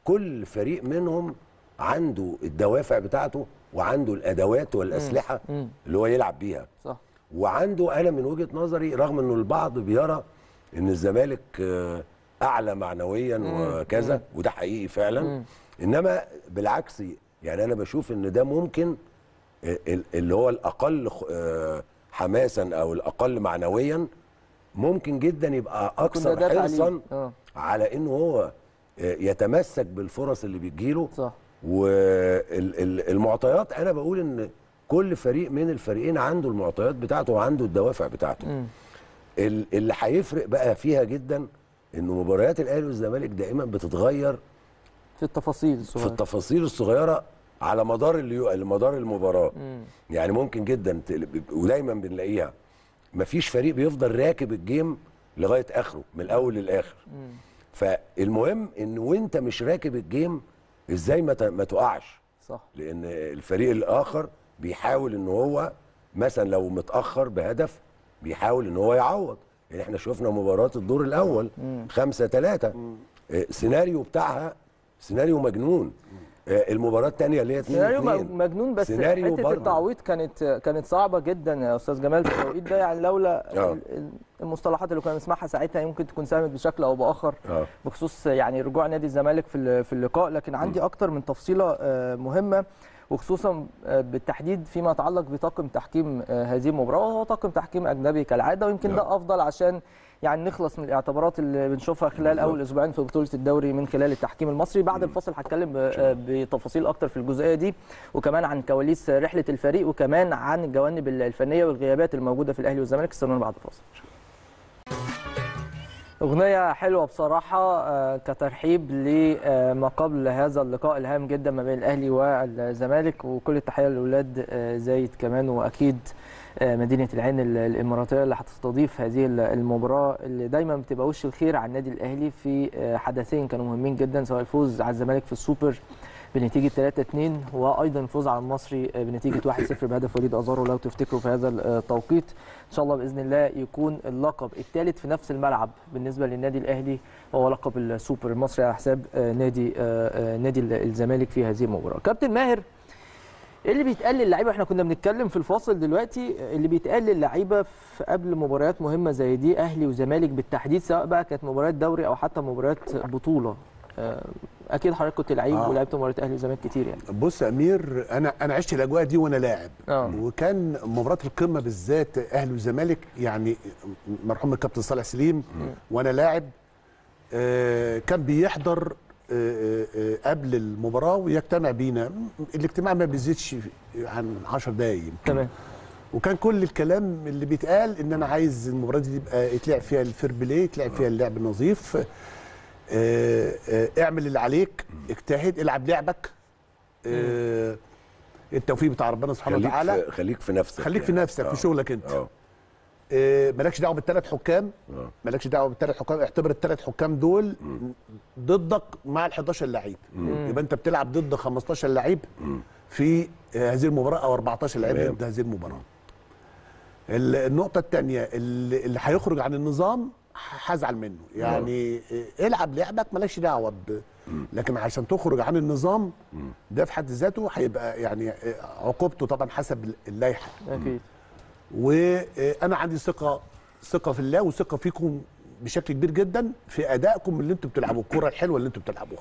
كل فريق منهم عنده الدوافع بتاعته وعنده الادوات والاسلحه مم. اللي هو يلعب بيها صح وعنده انا من وجهه نظري رغم انه البعض بيرى ان الزمالك آه، اعلى معنويا وكذا وده حقيقي فعلا انما بالعكس يعني انا بشوف ان ده ممكن ال- ال- اللي هو الاقل خ- آه، حماسا او الاقل معنويا ممكن جدا يبقى كنا اكثر دافع حرصا عليه. اه على انه هو آه، يتمسك بالفرص اللي بتجيله صح والمعطيات انا بقول ان كل فريق من الفريقين عنده المعطيات بتاعته وعنده الدوافع بتاعته مم. ال- اللي هيفرق بقى فيها جدا انه مباريات الاهلي والزمالك دائما بتتغير في التفاصيل في الصغيره التفاصيل الصغيره على مدار اليو... مدار المباراه مم. يعني ممكن جدا ت- ودايما بنلاقيها مفيش فريق بيفضل راكب الجيم لغايه اخره من الاول للاخر مم. فالمهم ان وانت مش راكب الجيم ازاي ما ت- ما تقعش صح لان الفريق الاخر بيحاول ان هو مثلا لو متاخر بهدف بيحاول ان هو يعوض يعني احنا شفنا مباراه الدور الاول خمسة ثلاثة سيناريو بتاعها سيناريو مجنون آه، المباراه الثانيه اللي هي 2 سيناريو 2 مجنون بس سيناريو حته برضه. التعويض كانت كانت صعبه جدا يا استاذ جمال في التوقيت ده يعني لولا آه. ال- ال- المصطلحات اللي كنا بنسمعها ساعتها يمكن تكون ساهمت بشكل او باخر اه بخصوص يعني رجوع نادي الزمالك في ال- في اللقاء لكن عندي اكتر من تفصيله آه، مهمه وخصوصا آه، بالتحديد فيما يتعلق بطاقم تحكيم آه، هذه المباراه وهو طاقم تحكيم اجنبي كالعاده ويمكن ده افضل عشان يعني نخلص من الاعتبارات اللي بنشوفها خلال بالظبط. اول اسبوعين في بطوله الدوري من خلال التحكيم المصري بعد الفصل هتكلم ب- آه، بتفاصيل اكتر في الجزئيه دي وكمان عن كواليس رحله الفريق وكمان عن الجوانب الفنيه والغيابات الموجوده في الاهلي والزمالك استنونا بعد الفاصل أغنية حلوة بصراحة آه، كترحيب لما قبل هذا اللقاء الهام جدا ما بين الأهلي والزمالك وكل التحية للأولاد آه، زايد كمان وأكيد آه، مدينة العين ال- الإماراتية اللي هتستضيف هذه ال- المباراة اللي دايما بتبقى وش الخير على النادي الأهلي في آه، حدثين كانوا مهمين جدا سواء الفوز على الزمالك في السوبر بنتيجه 3-2 وايضا الفوز على المصري آه، بنتيجه 1-0 بهدف وليد ازارو لو تفتكروا في هذا التوقيت ان شاء الله باذن الله يكون اللقب الثالث في نفس الملعب بالنسبه للنادي الاهلي وهو لقب السوبر المصري على حساب آه، نادي آه، آه، نادي الزمالك في هذه المباراه كابتن ماهر ايه اللي بيتقال للعيبه احنا كنا بنتكلم في الفاصل دلوقتي اللي بيتقال للعيبه في قبل مباريات مهمه زي دي اهلي وزمالك بالتحديد سواء بقى كانت مباريات دوري او حتى مباريات بطوله آه، اكيد حضرتك كنت لعيب آه. ولعبت مباريات اهلي وزمالك كتير يعني بص يا امير انا انا عشت الاجواء دي وانا لاعب اه وكان مباراه القمه بالذات اهلي والزمالك يعني مرحوم الكابتن صالح سليم وانا لاعب آه، كان بيحضر آه، آه، قبل المباراه ويجتمع بينا الاجتماع ما بيزيدش عن 10 دقايق يمكن. تمام وكان كل الكلام اللي بيتقال ان انا عايز المباراه دي تبقى يتلعب فيها الفير بلاي يتلعب فيها اللعب النظيف آه، آه، اعمل اللي عليك اجتهد العب لعبك آه، التوفيق بتاع ربنا سبحانه خليك وتعالى في خليك في نفسك خليك في يعني. نفسك آه. في شغلك انت اه آه، مالكش دعوه بالثلاث حكام آه. مالكش دعوه بالثلاث حكام اعتبر الثلاث حكام دول ضدك مع ال 11 لعيب يبقى انت بتلعب ضد 15 لعيب في آه، هذه المباراه او 14 لعيب تمام. ضد هذه المباراه ال- النقطه الثانيه اللي اللي هيخرج عن النظام هزعل منه يعني آه، العب لعبك مالكش دعوه ب... لكن عشان تخرج عن النظام ده في حد ذاته هيبقى يعني آه، عقوبته طبعا حسب اللائحه اكيد وانا عندي ثقه ثقه في الله وثقه فيكم بشكل كبير جدا في ادائكم اللي انتم بتلعبوا الكره الحلوه اللي انتم بتلعبوها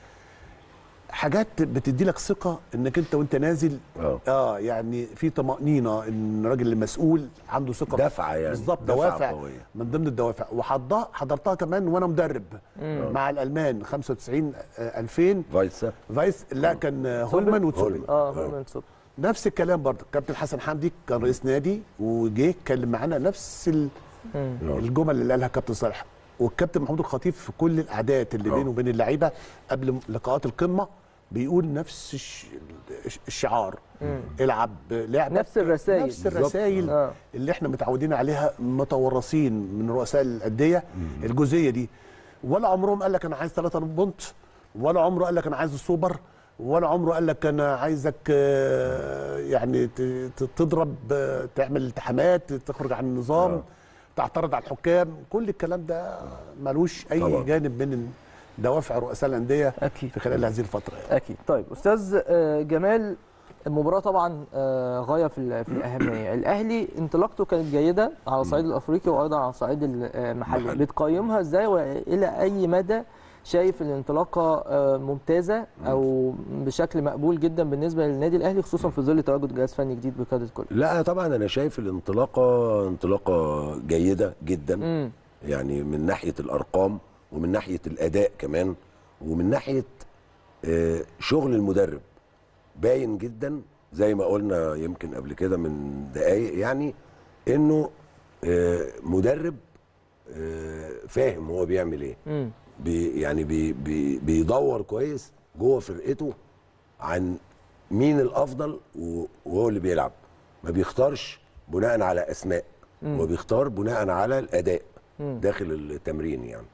حاجات بتدي لك ثقه انك انت وانت نازل آه. اه يعني في طمانينه ان الراجل المسؤول عنده ثقه دفعة يعني. بالظبط دفعة دوافع قوية. من ضمن الدوافع وحضرتها حضرتها كمان وانا مدرب مع الالمان 95 آه، 2000 فايسا فايس لا كان آه، هولمان وتسوبل اه هولمان سوبر نفس الكلام برضه كابتن حسن حمدي كان رئيس نادي وجه اتكلم معانا نفس ال- الجمل اللي قالها كابتن صالح والكابتن محمود الخطيب في كل الاعداد اللي آه. بينه وبين اللعيبه قبل لقاءات القمه بيقول نفس الش- الشعار العب لعبك نفس الرسائل. نفس الرسائل آه. اللي احنا متعودين عليها متورثين من رؤساء الانديه الجزئيه دي ولا عمرهم قال لك انا عايز ثلاثة بونت ولا عمره قال لك انا عايز السوبر ولا عمره قال لك انا عايزك آه، يعني ت- ت- تضرب آه، تعمل التحامات تخرج عن النظام آه. تعترض على الحكام كل الكلام ده ملوش اي طبعا. جانب من دوافع رؤساء الانديه اكيد في خلال هذه الفتره يعني. اكيد طيب استاذ آه، جمال المباراه طبعا آه، غايه في ال- في الاهميه الاهلي انطلاقته كانت جيده على الصعيد الافريقي وايضا على الصعيد المحلي محلي. بتقيمها ازاي والى اي مدى شايف الانطلاقه آه، ممتازه او بشكل مقبول جدا بالنسبه للنادي الاهلي خصوصا في ظل تواجد جهاز فني جديد بقياده كل لا طبعا انا شايف الانطلاقه انطلاقه جيده جدا امم يعني من ناحيه الارقام ومن ناحيه الاداء كمان ومن ناحيه آه، شغل المدرب باين جدا زي ما قلنا يمكن قبل كده من دقايق يعني انه آه، مدرب آه، فاهم هو بيعمل ايه امم بي يعني بي بي بيدور كويس جوه فرقته عن مين الافضل و- وهو اللي بيلعب ما بيختارش بناء على اسماء هو بيختار بناء على الاداء داخل التمرين يعني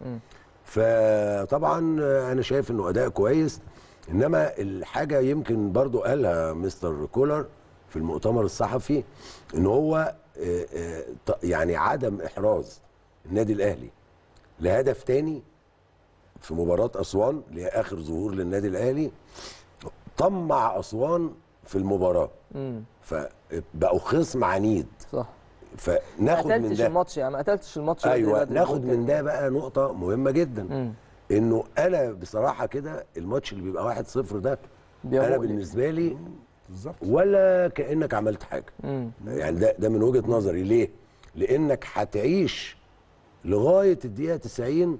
فطبعا انا شايف انه اداء كويس انما الحاجه يمكن برضو قالها مستر كولر في المؤتمر الصحفي ان هو آه، آه، ط- يعني عدم احراز النادي الاهلي لهدف تاني في مباراة أسوان اللي هي آخر ظهور للنادي الأهلي طمع أسوان في المباراة امم فبقوا خصم عنيد صح ما فناخد من قتلتش ده الماتش يعني ما قتلتش الماتش ايوه بدري ناخد بدري. من ده بقى نقطة مهمة جدا مم. انه انا بصراحة كده الماتش اللي بيبقى واحد صفر ده بيبقى انا مقلق. بالنسبة لي بالظبط ولا كأنك عملت حاجة مم. يعني ده ده من وجهة نظري ليه؟ لانك هتعيش لغاية الدقيقة 90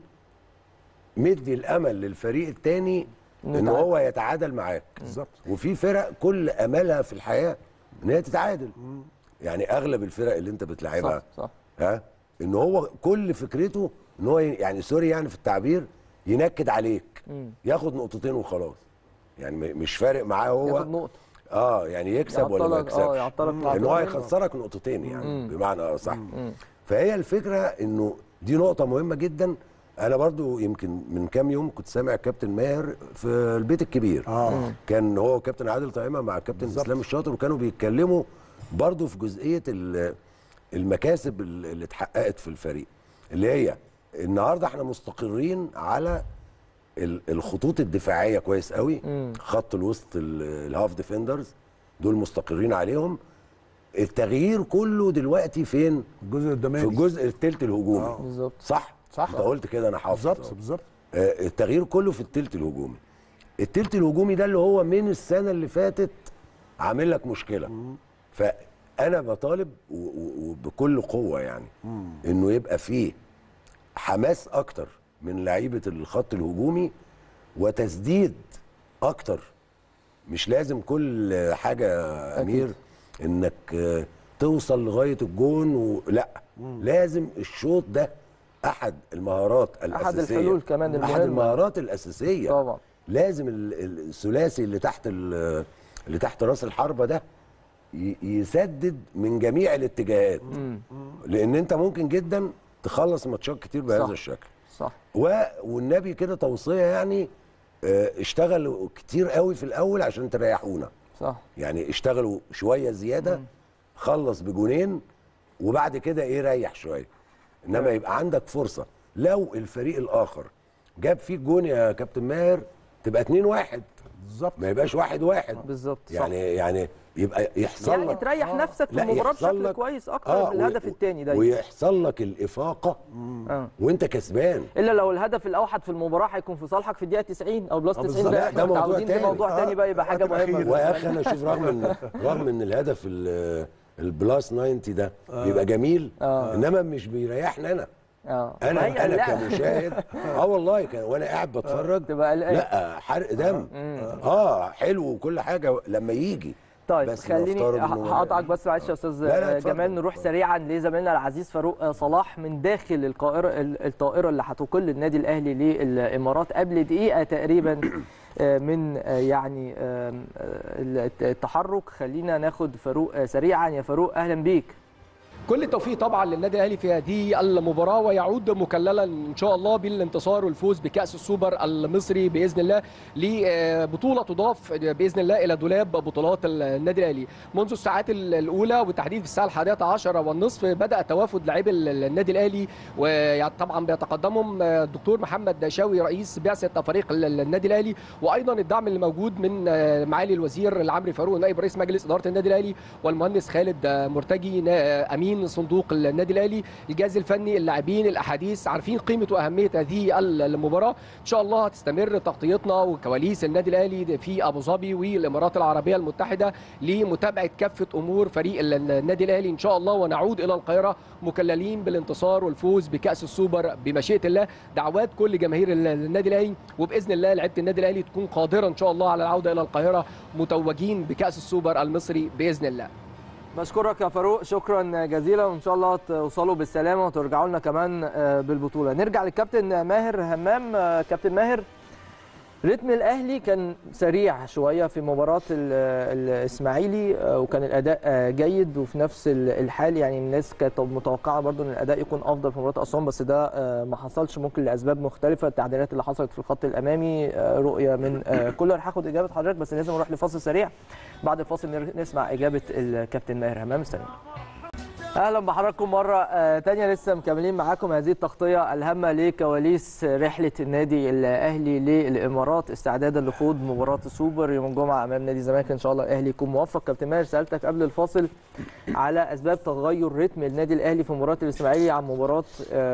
مدي الامل للفريق التاني إنه ان يتعادل. هو يتعادل معاك بالظبط وفي فرق كل املها في الحياه ان هي تتعادل يعني اغلب الفرق اللي انت بتلعبها صح صح ها ان هو كل فكرته ان هو ي- يعني سوري يعني في التعبير ينكد عليك مم. ياخد نقطتين وخلاص يعني م- مش فارق معاه هو ياخد نقطه اه يعني يكسب ولا ما يعطلك- يكسبش اه يعطلك في ان هو العطلة. هيخسرك نقطتين يعني مم. بمعنى صح مم. فهي الفكره انه دي نقطه مهمه جدا انا برضو يمكن من كام يوم كنت سامع كابتن ماهر في البيت الكبير اه كان هو كابتن عادل طعيمه مع كابتن بالظبط. اسلام الشاطر وكانوا بيتكلموا برضو في جزئيه ال- المكاسب اللي اتحققت في الفريق اللي هي النهارده احنا مستقرين على ال- الخطوط الدفاعيه كويس قوي مم. خط الوسط ال- الهاف ديفندرز دول مستقرين عليهم التغيير كله دلوقتي فين الجزء في القداماني الجزء التلت الهجومي آه. بالظبط صح صح. انت قلت كده انا حافظ بالظبط أهو. بالظبط آه، التغيير كله في التلت الهجومي التلت الهجومي ده اللي هو من السنه اللي فاتت عامل لك مشكله فانا بطالب و- و- وبكل قوه يعني انه يبقى فيه حماس اكتر من لعيبه الخط الهجومي وتسديد اكتر مش لازم كل حاجه يا امير انك آه، توصل لغايه الجون ولا لازم الشوط ده احد المهارات الاساسيه الحلول كمان احد المهمة. المهارات الاساسيه طبعا لازم ال- ال- الثلاثي اللي تحت ال- اللي تحت راس الحربه ده ي- يسدد من جميع الاتجاهات لان انت ممكن جدا تخلص ماتشات كتير بهذا صح. الشكل صح و... والنبي كده توصيه يعني آه، اشتغلوا كتير قوي في الاول عشان تريحونا صح يعني اشتغلوا شويه زياده خلص بجونين وبعد كده ايه ريح شويه انما يبقى عندك فرصه لو الفريق الاخر جاب فيك جون يا كابتن ماهر تبقى 2 1 بالظبط ما يبقاش واحد واحد بالظبط صح. يعني يعني يبقى يحصل يعني لك تريح نفسك في لا، المباراه يحصل بشكل لك- كويس اكتر آه، بالهدف و- الثاني ده ويحصل لك الافاقه آه. وانت كسبان الا لو الهدف الاوحد في المباراه هيكون في صالحك في الدقيقه 90 او بلس آه، 90 بالظبط. ده لا، احنا ده موضوع متعودين ده تاني. موضوع تاني بقى يبقى آه، حاجه الأخير. مهمه ويا اخي انا اشوف رغم ان رغم ان الهدف ال- البلاس 90 ده بيبقى جميل آه. انما مش بيريحني انا اه انا ما هي انا لا. كمشاهد اه والله كان وانا قاعد بتفرج تبقى قلقان. لا حرق دم اه حلو وكل حاجه لما يجي طيب بس خليني نفترض إنه- هقطعك بس معلش يا استاذ لا، لا، اتفضل، جمال نروح اتفضل. سريعا لزميلنا العزيز فاروق صلاح من داخل القاهره الطائره اللي هتقل النادي الاهلي للامارات قبل دقيقه تقريبا آه، من آه، يعني آم، آه، التحرك خلينا ناخد فاروق آه، سريعا يا فاروق اهلا بيك كل التوفيق طبعا للنادي الاهلي في هذه المباراه ويعود مكللا ان شاء الله بالانتصار والفوز بكاس السوبر المصري باذن الله لبطوله تضاف باذن الله الى دولاب بطولات النادي الاهلي منذ الساعات الاولى وبالتحديد في الساعه الحادية عشرة والنصف بدا توافد لاعبي النادي الاهلي وطبعا بيتقدمهم الدكتور محمد شاوي رئيس بعثه فريق النادي الاهلي وايضا الدعم اللي موجود من معالي الوزير العمري فاروق نائب رئيس مجلس اداره النادي الاهلي والمهندس خالد مرتجي امين صندوق النادي الاهلي الجهاز الفني اللاعبين الاحاديث عارفين قيمه واهميه هذه المباراه ان شاء الله هتستمر تغطيتنا وكواليس النادي الاهلي في ابو ظبي والامارات العربيه المتحده لمتابعه كافه امور فريق النادي الاهلي ان شاء الله ونعود الى القاهره مكللين بالانتصار والفوز بكاس السوبر بمشيئه الله دعوات كل جماهير النادي الاهلي وباذن الله لعيبه النادي الاهلي تكون قادره ان شاء الله على العوده الى القاهره متوجين بكاس السوبر المصري باذن الله بشكرك يا فاروق شكرا جزيلا وان شاء الله توصلوا بالسلامه وترجعوا لنا كمان بالبطوله نرجع للكابتن ماهر همام كابتن ماهر رتم الاهلي كان سريع شويه في مباراه الاسماعيلي وكان الاداء جيد وفي نفس الحال يعني الناس كانت متوقعه برضو ان الاداء يكون افضل في مباراه اسوان بس ده ما حصلش ممكن لاسباب مختلفه التعديلات اللي حصلت في الخط الامامي رؤيه من كولر هاخد اجابه حضرتك بس لازم نروح لفاصل سريع بعد الفاصل نسمع اجابه الكابتن ماهر همام استنى اهلا بحضراتكم مره تانية لسه مكملين معاكم هذه التغطيه الهامه لكواليس رحله النادي الاهلي للامارات استعدادا لخوض مباراه السوبر يوم الجمعه امام نادي الزمالك ان شاء الله الاهلي يكون موفق كابتن ماهر سالتك قبل الفاصل على اسباب تغير رتم النادي الاهلي في مباراه الاسماعيلي عن مباراه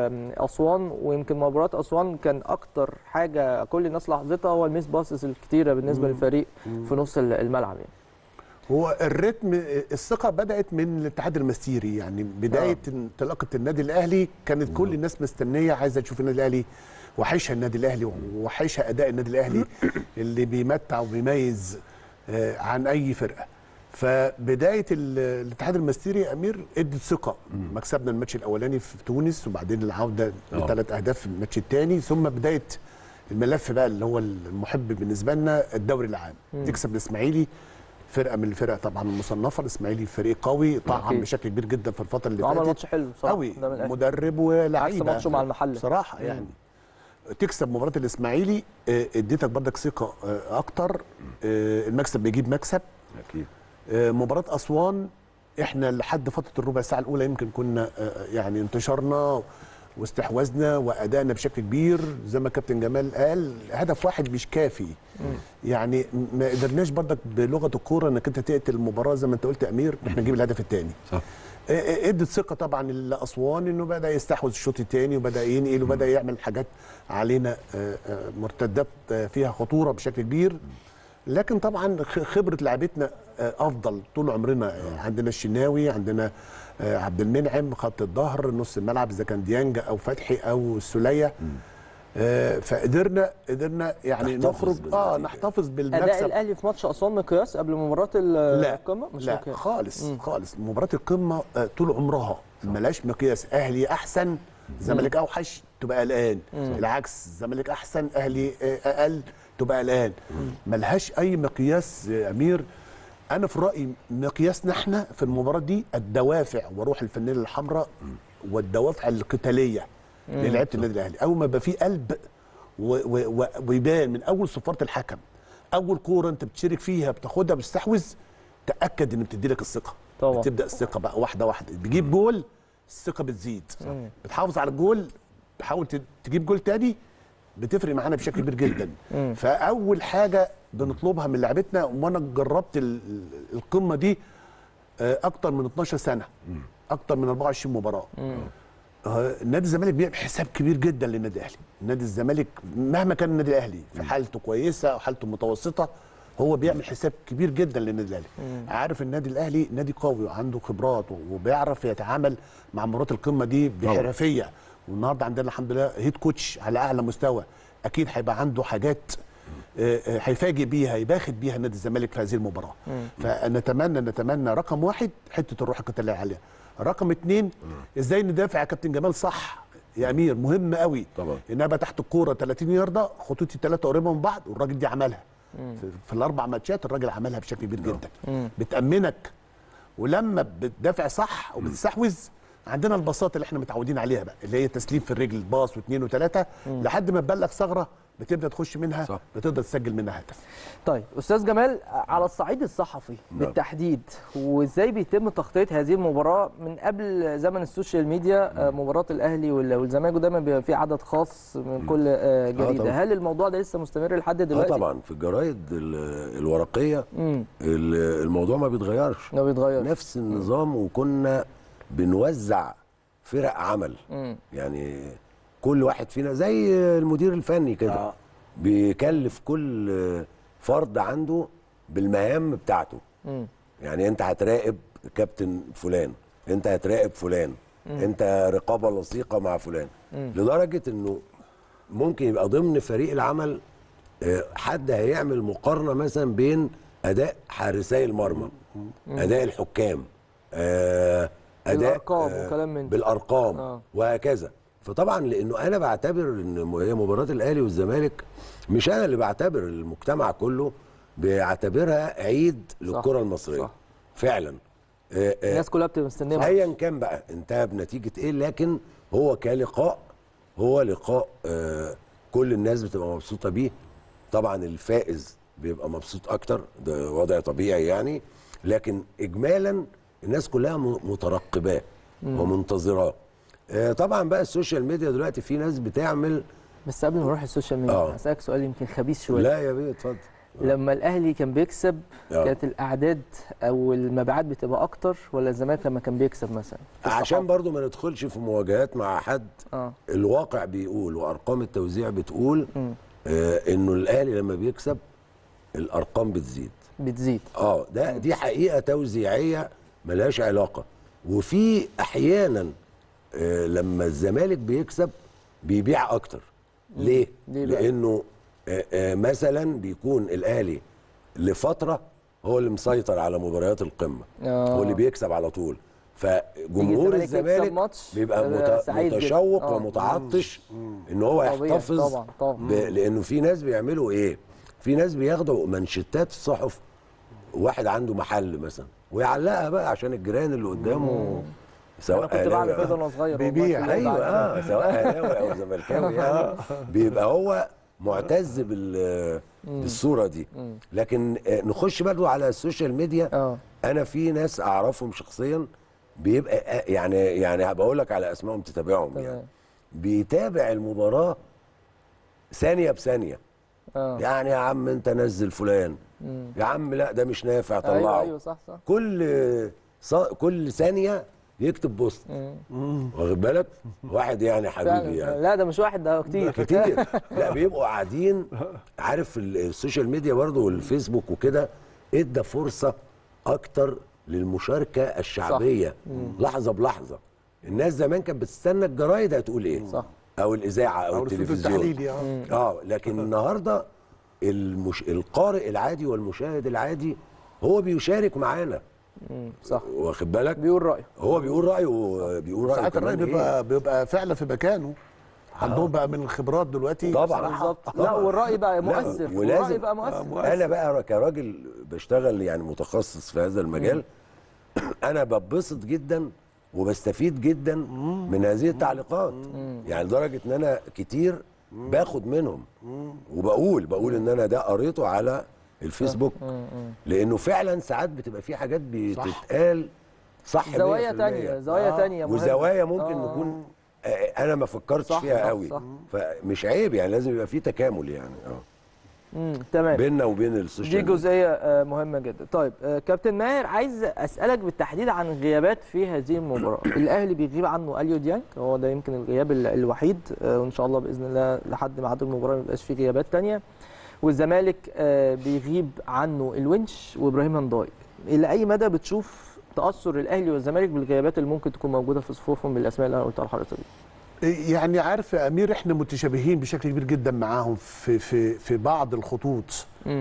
اسوان ويمكن مباراه اسوان كان اكتر حاجه كل الناس لاحظتها هو الميس باسس الكتيره بالنسبه للفريق في نص الملعب يعني. هو الريتم الثقه بدات من الاتحاد المسيري يعني بدايه آه. انطلاقه النادي الاهلي كانت كل الناس مستنيه عايزه تشوف النادي الاهلي وحشها النادي الاهلي وحشها اداء النادي الاهلي اللي بيمتع وبيميز عن اي فرقه فبدايه الاتحاد المسيري يا امير ادت ثقه مكسبنا الماتش الاولاني في تونس وبعدين العوده بثلاث اهداف في الماتش الثاني ثم بدايه الملف بقى اللي هو المحب بالنسبه لنا الدوري العام تكسب الاسماعيلي فرقه من الفرق طبعا المصنفه الاسماعيلي فريق قوي طعم بشكل كبير جدا في الفتره اللي فاتت عمل ماتش حلو صراحه قوي مدرب ولاعيبه ماتشه مع المحله بصراحه يعني تكسب مباراه الاسماعيلي اديتك بردك ثقه اكتر المكسب بيجيب مكسب اكيد مباراه اسوان احنا لحد فتره الربع ساعه الاولى يمكن كنا يعني انتشرنا واستحوذنا وادائنا بشكل كبير زي ما كابتن جمال قال هدف واحد مش كافي مم. يعني ما قدرناش برضك بلغه الكوره انك انت تقتل المباراه زي ما انت قلت يا امير احنا نجيب الهدف الثاني صح ادت ثقه طبعا لاسوان انه بدا يستحوذ الشوط الثاني وبدا ينقل وبدا يعمل حاجات علينا مرتدات فيها خطوره بشكل كبير لكن طبعا خبره لعبتنا افضل طول عمرنا عندنا الشناوي عندنا عبد المنعم خط الظهر نص الملعب اذا كان ديانج او فتحي او السوليه فقدرنا قدرنا يعني نخرج اه نحتفظ بالمكسب اداء الاهلي في ماتش اسوان مقياس قبل مباراه القمه مش لا مقياس. خالص مم. خالص مباراه القمه طول عمرها ملاش مقياس اهلي احسن زمالك اوحش تبقى قلقان العكس الزمالك احسن اهلي اقل تبقى قلقان ملهاش اي مقياس يا امير انا في رايي مقياسنا احنا في المباراه دي الدوافع وروح الفانيله الحمراء والدوافع القتاليه للعيبه النادي الاهلي اول ما يبقى في قلب ويبان من اول صفاره الحكم اول كوره انت بتشارك فيها بتاخدها بتستحوذ تاكد ان بتدي لك الثقه طبعا بتبدا الثقه بقى واحده واحده بتجيب جول الثقه بتزيد مم. بتحافظ على الجول تحاول تجيب جول تاني بتفرق معانا بشكل كبير جدا مم. فاول حاجه بنطلبها من لعبتنا وانا جربت القمه دي اكتر من 12 سنه اكتر من 24 مباراه نادي الزمالك بيعمل حساب كبير جدا للنادي الاهلي نادي الزمالك مهما كان النادي الاهلي في حالته كويسه او حالته متوسطه هو بيعمل حساب كبير جدا للنادي الاهلي عارف النادي الاهلي نادي قوي وعنده خبرات وبيعرف يتعامل مع مباريات القمه دي بحرفيه والنهارده عندنا الحمد لله هيد كوتش على اعلى مستوى اكيد هيبقى عنده حاجات هيفاجئ بيها يباخد بيها نادي الزمالك في هذه المباراه فنتمنى نتمنى رقم واحد حته الروح القتاليه العاليه رقم اثنين ازاي ندافع يا كابتن جمال صح يا امير مهم قوي طبعا ان ابقى تحت الكوره 30 يارده خطوطي الثلاثه قريبه من بعض والراجل دي عملها في, في الاربع ماتشات الراجل عملها بشكل كبير جدا بتامنك ولما بتدافع صح وبتستحوذ عندنا الباصات اللي احنا متعودين عليها بقى اللي هي تسليم في الرجل باص واثنين وثلاثه لحد ما تبلغ ثغره بتبدا تخش منها صح. بتقدر تسجل منها هدف طيب استاذ جمال على الصعيد الصحفي نعم. بالتحديد وازاي بيتم تغطيه هذه المباراه من قبل زمن السوشيال ميديا آه، مباراه الاهلي وال- والزمالك ودايما بيبقى في عدد خاص من كل آه، جريده طبعا. هل الموضوع ده لسه مستمر لحد اه دلوقتي طبعا في الجرايد ال- الورقيه امم ال- الموضوع ما بيتغيرش ما بيتغير نفس النظام وكنا بنوزع فرق عمل امم يعني كل واحد فينا زي المدير الفني كده آه. بيكلف كل فرد عنده بالمهام بتاعته امم يعني انت هتراقب كابتن فلان انت هتراقب فلان انت رقابه لصيقه مع فلان لدرجه انه ممكن يبقى ضمن فريق العمل آه، حد هيعمل مقارنه مثلا بين اداء حارسي المرمى اداء الحكام آه، اداء بالأرقام آه، وكلام من ده. بالارقام آه. وهكذا فطبعا لانه انا بعتبر ان م- هي مباراه الاهلي والزمالك مش انا اللي بعتبر المجتمع كله بيعتبرها عيد للكره المصريه صح. فعلا آه، آه، الناس كلها بتبقى مستنيه ايا كان بقى انتهى بنتيجه ايه لكن هو كلقاء هو لقاء آه كل الناس بتبقى مبسوطه بيه طبعا الفائز بيبقى مبسوط اكتر ده وضع طبيعي يعني لكن اجمالا الناس كلها م- مترقباه ومنتظراه آه طبعا بقى السوشيال ميديا دلوقتي في ناس بتعمل بس قبل ما نروح السوشيال ميديا آه. اسالك سؤال يمكن خبيث شويه لا يا بيه اتفضل لما الاهلي كان بيكسب آه. كانت الاعداد او المبيعات بتبقى اكتر ولا الزمالك لما كان بيكسب مثلا في عشان الصحافة؟ برضو ما ندخلش في مواجهات مع حد اه الواقع بيقول وارقام التوزيع بتقول مم. آه انه الاهلي لما بيكسب الارقام بتزيد بتزيد اه ده دي حقيقه توزيعيه ملهاش علاقه وفي احيانا آه لما الزمالك بيكسب بيبيع اكتر ليه ليه بقى؟ لانه آه آه مثلا بيكون الاهلي لفتره هو اللي مسيطر على مباريات القمه آه. هو اللي بيكسب على طول فجمهور الزمالك يكسب الزمالك ماتش، بيبقى يبقى مت- سعيد جدا. متشوق آه. ومتعطش ان هو طبيعي، يحتفظ طبعاً، طبعاً. ب... لانه في ناس بيعملوا ايه في ناس بياخدوا منشتات الصحف واحد عنده محل مثلا ويعلقها بقى عشان الجيران اللي قدامه سواء انا كنت بعمل أهلاوي- كده وانا صغير والله. بيبيع. في ناس ايوه بعمل اه سواء اهلاوي او زملكاوي يعني بيبقى هو معتز بال بالصوره دي لكن آه، نخش برضو على السوشيال ميديا اه انا في ناس اعرفهم شخصيا بيبقى آه، يعني يعني هبقى اقول لك على اسمائهم تتابعهم تمام. يعني بيتابع المباراه ثانيه بثانيه اه يعني يا عم انت نزل فلان يا عم لا ده مش نافع طلعه ايوه ايوه صح صح كل ص- كل ثانيه يكتب بوست واخد بالك واحد يعني حبيبي فعلا يعني لا ده مش واحد ده كتير كتير لا بيبقوا قاعدين عارف ال- السوشيال ميديا برضه والفيسبوك وكده ادى فرصه اكتر للمشاركه الشعبيه لحظه بلحظه الناس زمان كانت بتستنى الجرايد هتقول ايه صح. او الاذاعه او, او الصوت التلفزيون التحليلي اه اه لكن النهارده المش... القارئ العادي والمشاهد العادي هو بيشارك معانا مم، صح واخد بالك بيقول رايه هو بيقول رايه بيقول رايه ساعات الراي كمان إيه؟ بيبقى بيبقى فعلا في مكانه عندهم بقى من الخبرات دلوقتي طبعا. بصراحة. بالظبط لا والراي بقى مؤثر ولازم- والراي بقى مؤثر انا بقى كراجل بشتغل يعني متخصص في هذا المجال انا ببسط جدا وبستفيد جدا من هذه التعليقات يعني لدرجه ان انا كتير باخد منهم وبقول بقول ان انا ده قريته على الفيسبوك لانه فعلا ساعات بتبقى في حاجات بتتقال صح زوايا 100%. تانية زوايا آه. تانية مهمة. وزوايا ممكن آه. نكون آه، انا ما فكرتش صح، فيها صح، قوي صح. فمش عيب يعني لازم يبقى في تكامل يعني اه مم، تمام بيننا وبين دي السوشيال ميديا. جزئيه آه، مهمه جدا طيب آه، كابتن ماهر عايز اسالك بالتحديد عن الغيابات في هذه المباراه الاهلي بيغيب عنه اليو ديانج هو ده يمكن الغياب ال- الوحيد آه، وان شاء الله باذن الله لحد ميعاد المباراه ما يبقاش في غيابات تانية والزمالك آه، بيغيب عنه الونش وابراهيم هنداي الى اي مدى بتشوف تاثر الاهلي والزمالك بالغيابات اللي ممكن تكون موجوده في صفوفهم بالاسماء اللي انا قلتها لحضرتك دي يعني عارف يا امير احنا متشابهين بشكل كبير جدا معاهم في في في بعض الخطوط مم.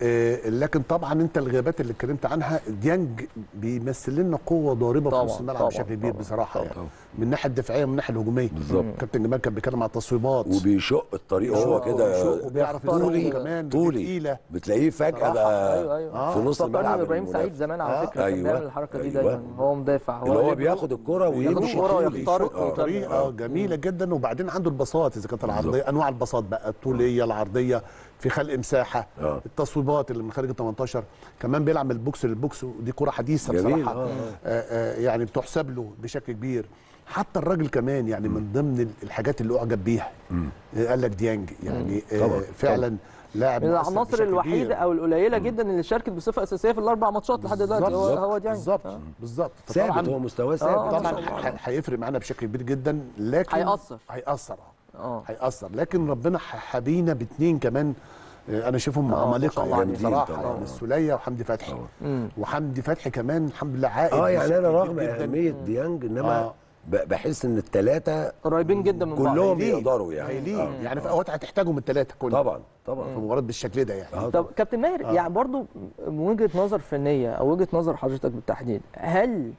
آه، لكن طبعا انت الغيابات اللي اتكلمت عنها ديانج بيمثل لنا قوه ضاربه في طبعاً، نص الملعب طبعاً، بشكل كبير طبعاً، بصراحه طبعاً. يعني من الناحيه الدفاعيه ومن الناحيه الهجوميه بالظبط. كابتن جمال كان بيتكلم على التصويبات وبيشق الطريق هو كده وبيشق وبيعرف طولي- يصوب كمان طولي تقيله بتلاقيه فجاه صراحة. بقى ايوه ايوه آه، في نص فكرني الملعب بابراهيم المدافع. سعيد زمان على آه، فكره كان أيوة، بيعمل الحركه دي أيوة. دايما هو مدافع اللي هو اللي بياخد الكرة بياخد ويمشي الكرة طولي. ويخترق آه. بطريقه جميله جدا وبعدين عنده البساط اذا كانت العرضيه انواع البساط بقى الطوليه العرضيه في خلق مساحه آه. التصويبات اللي من خارج ال 18 كمان بيلعب من البوكس للبوكس ودي كره حديثه جميل، بصراحه آه، آه آه يعني بتحسب له بشكل كبير حتى الراجل كمان يعني من ضمن الحاجات اللي اعجب بيها آه قال لك ديانج يعني آه طبعاً، فعلا لاعب من مؤثر العناصر بشكل الوحيده كبير. او القليله جدا اللي شاركت بصفه اساسيه في الاربع ماتشات لحد دلوقتي هو هو ديانج بالظبط آه. بالظبط ثابت هو مستواه ثابت آه، طبعا ما شاء الله. ح- هيفرق معانا بشكل كبير جدا لكن هيأثر. هيأثر آه. اه هيأثر لكن ربنا ح- حبينا باثنين كمان آه، انا شايفهم آه، ما عمالقه شاء الله يعني عليهم. بصراحه طبعاً. يعني السوليه وحمدي فتحي مم. وحمدي فتحي كمان الحمد لله عائد اه يعني بشكل انا كبير رغم جداً. اهميه ديانج انما آه. ب- بحس ان الثلاثه قريبين جدا من بعض كلهم هايلين. يقدروا يعني هايلين آه. يعني في اوقات هتحتاجهم الثلاثه كلهم طبعا طبعا في مباراه بالشكل ده يعني آه طب كابتن ماهر يعني برضو من وجهه نظر فنيه او وجهه نظر حضرتك بالتحديد هل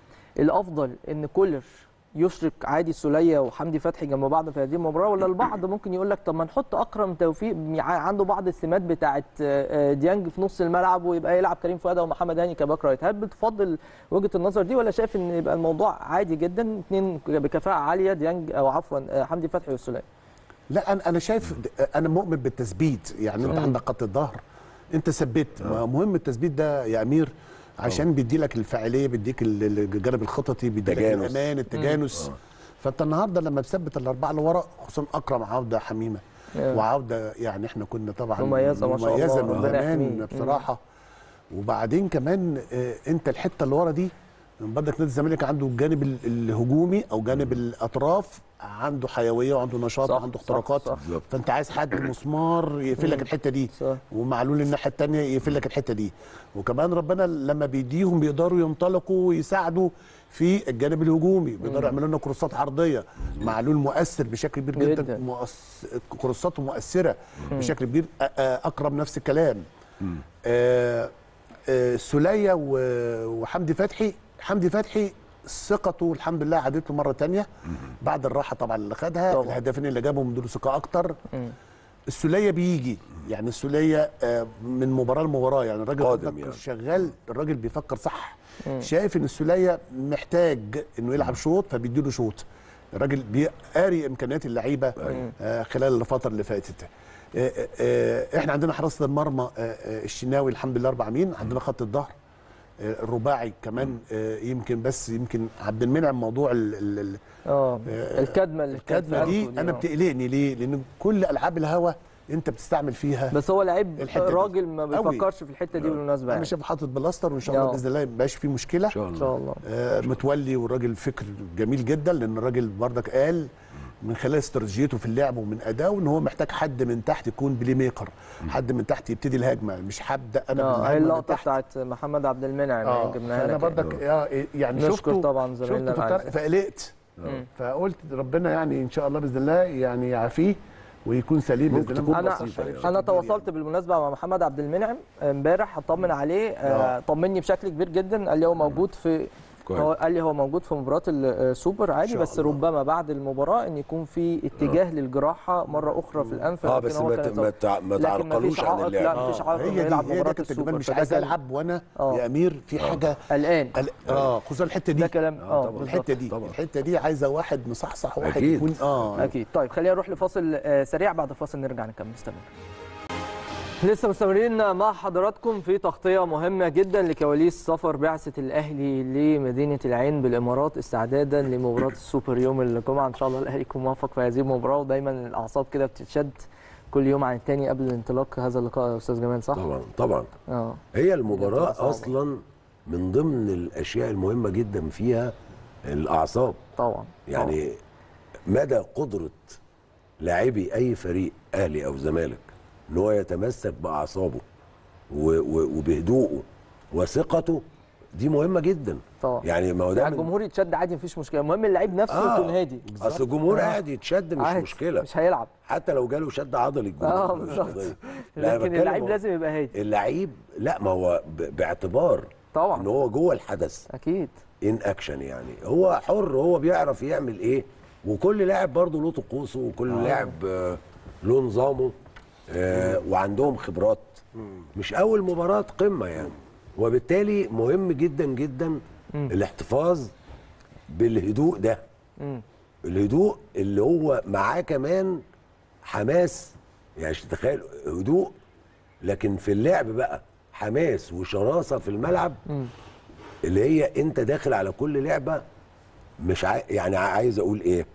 الافضل ان كولر يشرك عادي سوليه وحمدي فتحي جنب بعض في هذه المباراه ولا البعض ممكن يقول لك طب ما نحط اكرم توفيق يع- عنده بعض السمات بتاعه آه، آه، ديانج في نص الملعب ويبقى يلعب كريم فؤاد او محمد هاني كباك رايت هل بتفضل وجهه النظر دي ولا شايف ان يبقى الموضوع عادي جدا اثنين بكفاءه عاليه ديانج او عفوا آه، حمدي فتحي والسوليه لا انا انا شايف انا مؤمن بالتثبيت يعني انت عندك خط الظهر انت ثبت مهم التثبيت ده يا امير عشان بيدي لك الفاعليه بيديك ال- ال- الجانب الخططي بيديك تجانس. الامان التجانس فانت النهارده لما تثبت الاربعه اللي ورا خصوصا اكرم عوده حميمه آه. وعوده يعني احنا كنا طبعا مميزة ما شاء الله، مميزه من ربنا يحميه. زمان بصراحه وبعدين كمان آه، انت الحته اللي ورا دي برضك نادي الزمالك عنده الجانب ال- الهجومي او جانب الاطراف عنده حيويه وعنده نشاط صح، وعنده صح، اختراقات صح. بالظبط. فانت عايز حد مسمار يقفل لك الحته دي صح. ومعلول الناحيه الثانيه يقفل لك الحته دي وكمان ربنا لما بيديهم بيقدروا ينطلقوا ويساعدوا في الجانب الهجومي بيقدروا يعملوا لنا كروسات عرضيه معلول مؤثر بشكل كبير جدا, جداً. مؤس... كروساته مؤثره بشكل كبير أ- أ- اكرم نفس الكلام آه آه سوليه و- وحمدي فتحي حمدي فتحي ثقته الحمد لله عادت له مره تانية بعد الراحه طبعا اللي خدها طبعاً. الهدفين اللي جابهم دول ثقه اكتر مم. السوليه بيجي يعني السوليه آه، من مباراه لمباراه يعني الراجل قادم بيفكر يعني. شغال الراجل بيفكر صح شايف ان السوليه محتاج انه يلعب شوط فبيديله شوط الراجل بيقاري امكانيات اللعيبه آه، خلال الفتره اللي فاتت آه، آه، آه، احنا عندنا حراسه المرمى آه، آه، الشناوي الحمد لله اربع مين عندنا خط الظهر آه، الرباعي كمان آه، يمكن بس يمكن عبد المنعم موضوع ال- ال- ال- اه آه، الكدمه اللي كانت الكدمه في دي أنفه انا آه. بتقلقني ليه؟ لان كل العاب الهوا انت بتستعمل فيها بس هو لعيب الحتة دي. راجل ما أوي. بيفكرش في الحته دي بالمناسبه انا يعني. شايف حاطط بلاستر وان شاء الله آه. باذن الله ما يبقاش فيه مشكله ان شاء ان الله شاء الله آه متولي والراجل فكر جميل جدا لان الراجل بردك قال من خلال استراتيجيته في اللعب ومن اداؤه ان هو محتاج حد من تحت يكون بلاي ميكر حد من تحت يبتدي الهجمه مش هبدا انا اه هي بالهجمه من اللقطه تحت بتاعت محمد عبد المنعم اه يعني جبناها فانا لك بردك آه يعني نشكر شفته طبعا زميلنا شفته في الطريق العزيز. فقلقت فقلت ربنا يعني ان شاء الله باذن الله يعني يعافيه ويكون سليم ممكن باذن تكون الله انا بسيطة يعني. انا تواصلت بالمناسبه مع محمد عبد المنعم امبارح هطمن عليه آه، آه. طمني بشكل كبير جدا قال لي هو موجود في كويس. هو قال لي هو موجود في مباراه السوبر عادي شاء بس الله. ربما بعد المباراه ان يكون في اتجاه للجراحه مره اخرى في الانف اه لكن بس هو ما كان ت- ما تع- ما لكن تعرقلوش مفيش عن عائق، اللعب لا مفيش آه، عائق هي إنه دي يلعب هي ده مباراه كنت السوبر كمان مش فده عايز كان العب وانا آه. يا امير في حاجه قلقان قل- اه خصوصا الحته دي ده كلام اه طبعاً. بالظبط. الحته دي طبعاً. الحته دي عايزه واحد مصحصح واحد أكيد. يكون اه اكيد طيب خلينا نروح لفاصل آه، سريع بعد الفاصل نرجع نكمل استمر لسه مستمرين مع حضراتكم في تغطيه مهمه جدا لكواليس سفر بعثه الاهلي لمدينه العين بالامارات استعدادا لمباراه السوبر يوم الجمعه ان شاء الله الاهلي يكون موفق في هذه المباراه ودايما الاعصاب كده بتتشد كل يوم عن التاني قبل انطلاق هذا اللقاء يا استاذ جمال صح؟ طبعا طبعا اه هي بتبقى المباراة صعبة. أصلا من ضمن الأشياء المهمة جدا فيها الأعصاب طبعا يعني مدى قدرة لاعبي أي فريق أهلي أو زمالك إن هو يتمسك بأعصابه و- و- وبهدوءه وثقته دي مهمه جدا طبعا يعني ما هو ده يعني من- الجمهور يتشد عادي مفيش مشكله المهم اللعيب نفسه يكون هادي اصل الجمهور آه. قاعد يتشد مش عادي، مشكله مش هيلعب حتى لو جاله شد عضلي الجمهور اه مش بالظبط قضية. لا، أنا لكن بتكلم اللعيب هو- لازم يبقى هادي اللعيب لا ما هو ب- باعتبار طبعا. ان هو جوه الحدث اكيد ان اكشن يعني هو حر هو بيعرف يعمل ايه وكل لاعب برضه له طقوسه وكل لاعب آه، له نظامه آه، وعندهم خبرات مش اول مباراه قمه يعني وبالتالي مهم جدا جدا الاحتفاظ بالهدوء ده مم. الهدوء اللي هو معاه كمان حماس يعني عشان تخيل هدوء لكن في اللعب بقى حماس وشراسه في الملعب اللي هي انت داخل على كل لعبه مش عاي... يعني عايز اقول ايه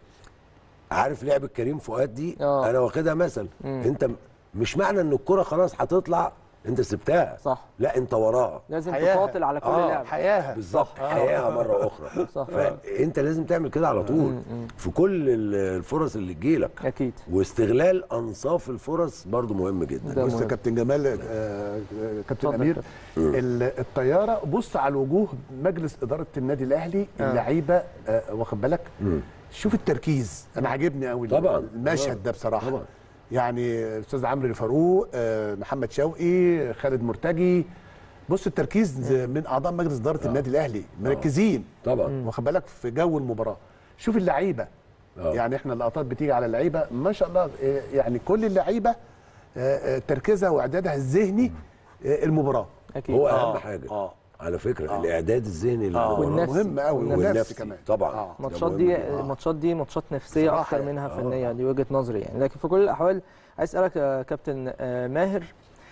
عارف لعبه كريم فؤاد دي آه. انا واخدها مثل انت م- مش معنى ان الكره خلاص هتطلع انت سبتها صح. لا انت وراها لازم حياها. تقاتل على كل آه، لعب حياها بالظبط حياها مره اخرى صح. فانت لازم تعمل كده على طول في كل ال- الفرص اللي تجيلك اكيد واستغلال انصاف الفرص برضو مهم جدا ده بص يا مهم. كابتن جمال آه، آه، كابتن اتفضل امير يا ال- الطياره بص على وجوه مجلس اداره النادي الاهلي اللعيبه آه، واخد بالك شوف التركيز انا عاجبني قوي طبعاً. المشهد ده بصراحه طبعاً. يعني استاذ عمرو فاروق آه، محمد شوقي خالد مرتجي بص التركيز من اعضاء مجلس اداره النادي الاهلي مركزين طبعا واخد بالك في جو المباراه شوف اللعيبه آه. يعني احنا اللقطات بتيجي على اللعيبه ما شاء الله آه، يعني كل اللعيبه آه، آه، تركيزها واعدادها الذهني آه، المباراه اكيد هو آه، اهم حاجه آه. على فكره الاعداد الذهني للمباراه والنفسي. مهم قوي والنفسي. والنفسي كمان طبعا آه. الماتشات ده دي مهم جداً. الماتشات دي ماتشات نفسيه بصراحة اكتر يعني. منها آه. فنيه دي وجهه نظري يعني لكن في كل الاحوال عايز اسالك يا كابتن آه، ماهر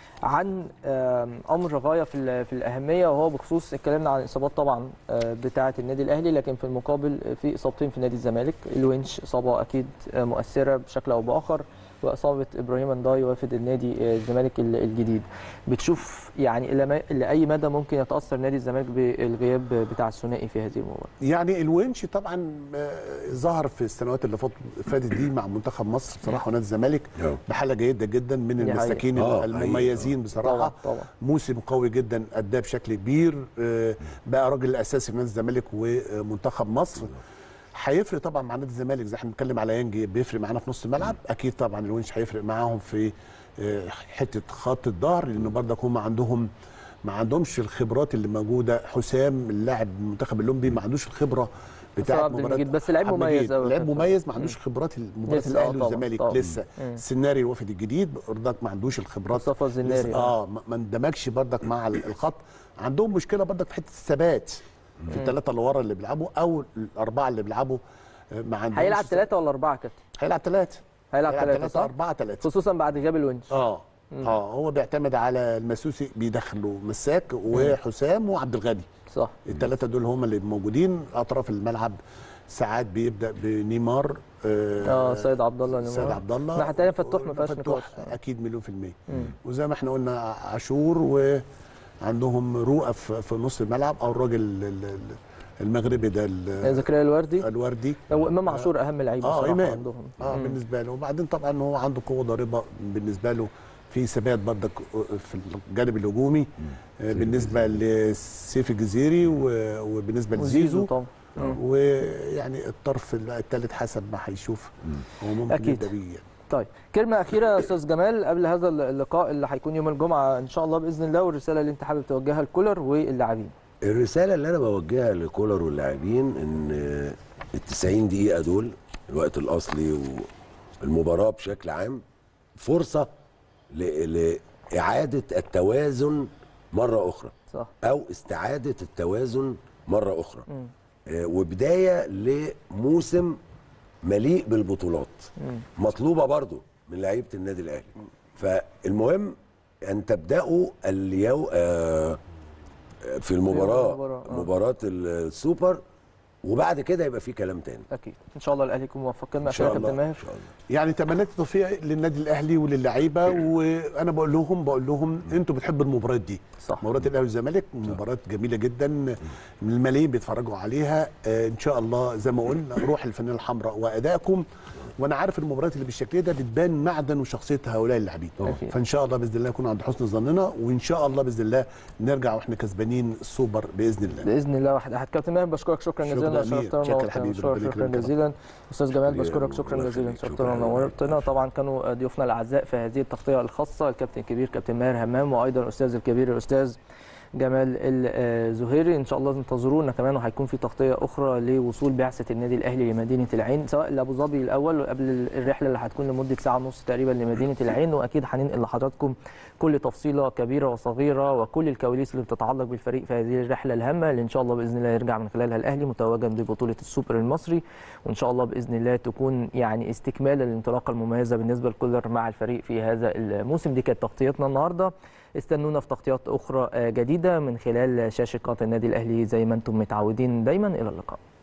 عن آم، امر غايه في ال- في الاهميه وهو بخصوص اتكلمنا عن الاصابات طبعا آه، بتاعه النادي الاهلي لكن في المقابل آه، في اصابتين في نادي الزمالك الونش اصابه اكيد آه، مؤثره بشكل او باخر واصابه ابراهيم انداي وافد النادي آه، الزمالك ال- الجديد بتشوف يعني الى ما- لاي مدى ممكن يتاثر نادي الزمالك بالغياب بتاع الثنائي في هذه المباراه يعني الونش طبعا آه، ظهر في السنوات اللي فات- فاتت دي مع منتخب مصر بصراحه ونادي الزمالك آه. بحاله جيده جدا من دي حقيقة. المساكين آه، المميزين بصراحه طبعا طبعا موسم قوي جدا اداه بشكل كبير آه، بقى راجل اساسي في نادي الزمالك ومنتخب مصر هيفرق طبعا مع نادي الزمالك زي احنا بنتكلم على يانجي بيفرق معانا في نص الملعب اكيد طبعا الونش هيفرق معاهم في آه، حته خط الظهر لانه برضك هم عندهم ما عندهمش الخبرات اللي موجوده حسام اللاعب المنتخب الاولمبي ما عندوش الخبره بتاعت عبد المجيد، بس لعيب عبد مميز المجيد. أوي. لعيب مميز ما عندوش خبرات مباراه لسه، آه، الاهلي طبعاً، والزمالك طبعاً. لسه مم. السيناريو الوافد الجديد برضك ما عندوش الخبرات مصطفى الزناري، لسه- اه ما ما اندمجش برضك مع ال- الخط عندهم مشكله برضك في حته الثبات في الثلاثه اللي ورا اللي بيلعبوا او الاربعه اللي بيلعبوا آه، ما عندهمش هيلعب ثلاثه ولا اربعه يا كابتن هيلعب ثلاثه هيلعب ثلاثه ثلاثه صح اربعه ثلاثه خصوصا بعد غياب الونش اه اه هو بيعتمد على المسوسي بيدخلوا مساك وحسام وعبد الغني صح الثلاثه دول هم اللي موجودين اطراف الملعب ساعات بيبدا بنيمار اه سيد عبد الله نيمار. سيد عبد الله الناحيه الثانيه فتوح ما فيهاش نقاش فتوح اكيد مليون في الميه وزي ما احنا قلنا عاشور وعندهم رؤى في في نص الملعب او الراجل ال- ال- المغربي ده ال- زكريا الوردي الوردي هو امام عاشور اهم لعيبه اه بصراحه امام عندهم اه بالنسبه له وبعدين طبعا هو عنده قوه ضاربه بالنسبه له في ثبات برضك في الجانب الهجومي آه، بالنسبه لسيف الجزيري و- وبالنسبه وزيزو لزيزو طبعا مم. ويعني الطرف الثالث حسب ما هيشوف هو ممكن أكيد. يبدا بيه يعني. طيب كلمه اخيره يا استاذ جمال قبل هذا اللقاء اللي هيكون يوم الجمعه ان شاء الله باذن الله والرساله اللي انت حابب توجهها لكولر واللاعبين الرساله اللي انا بوجهها لكولر واللاعبين ان ال 90 دقيقه دول الوقت الاصلي والمباراه بشكل عام فرصه ل- لاعاده التوازن مره اخرى صح او استعاده التوازن مره اخرى آه، وبدايه لموسم مليء بالبطولات مطلوبه برضو من لعيبه النادي الاهلي فالمهم ان تبداوا اليوم آه في المباراه المباراة، آه. مباراه السوبر وبعد كده يبقى في كلام تاني اكيد ان شاء الله الاهلي يكون موفق كلمه ان اخيره شاء يا كابتن الله ماهر ان شاء الله يعني تمنيت التوفيق للنادي الاهلي وللعيبه وانا بقول لهم بقول لهم انتوا بتحبوا المباريات دي صح. مباراه الاهلي والزمالك مباراه جميله جدا الملايين بيتفرجوا عليها آه ان شاء الله زي ما قلنا روح الفانيله الحمراء وادائكم وانا عارف المباريات اللي بالشكل ده بتبان معدن وشخصيه هؤلاء اللاعبين أكيد. فان شاء الله باذن الله نكون عند حسن ظننا وان شاء الله باذن الله نرجع واحنا كسبانين السوبر باذن الله باذن الله واحد احد كابتن ماهر بشكرك شكرا شكرا جزيلا أمير. شرفتنا شكرا ونورتنا. حبيبي. شكرا ربنا شكرا يكرمك. جزيلا استاذ جمال شكرا. بشكرك شكرا الله جزيلا يخليك. شرفتنا شكرا. ونورتنا طبعا كانوا ضيوفنا الاعزاء في هذه التغطيه الخاصه الكابتن الكبير كابتن ماهر همام وايضا الاستاذ الكبير الاستاذ جمال الزهيري ان شاء الله انتظرونا كمان وهيكون في تغطيه اخرى لوصول بعثه النادي الاهلي لمدينه العين سواء لابو ظبي الاول قبل الرحله اللي هتكون لمده ساعه ونص تقريبا لمدينه العين واكيد هننقل لحضراتكم كل تفصيله كبيره وصغيره وكل الكواليس اللي بتتعلق بالفريق في هذه الرحله الهامه اللي ان شاء الله باذن الله يرجع من خلالها الاهلي متوجا ببطوله السوبر المصري وان شاء الله باذن الله تكون يعني استكمالا للانطلاقه المميزه بالنسبه لكولر مع الفريق في هذا الموسم دي كانت تغطيتنا النهارده استنونا في تغطيات اخرى آه، جديده من خلال شاشه قناه النادي الاهلي زي ما انتم متعودين دايما الى اللقاء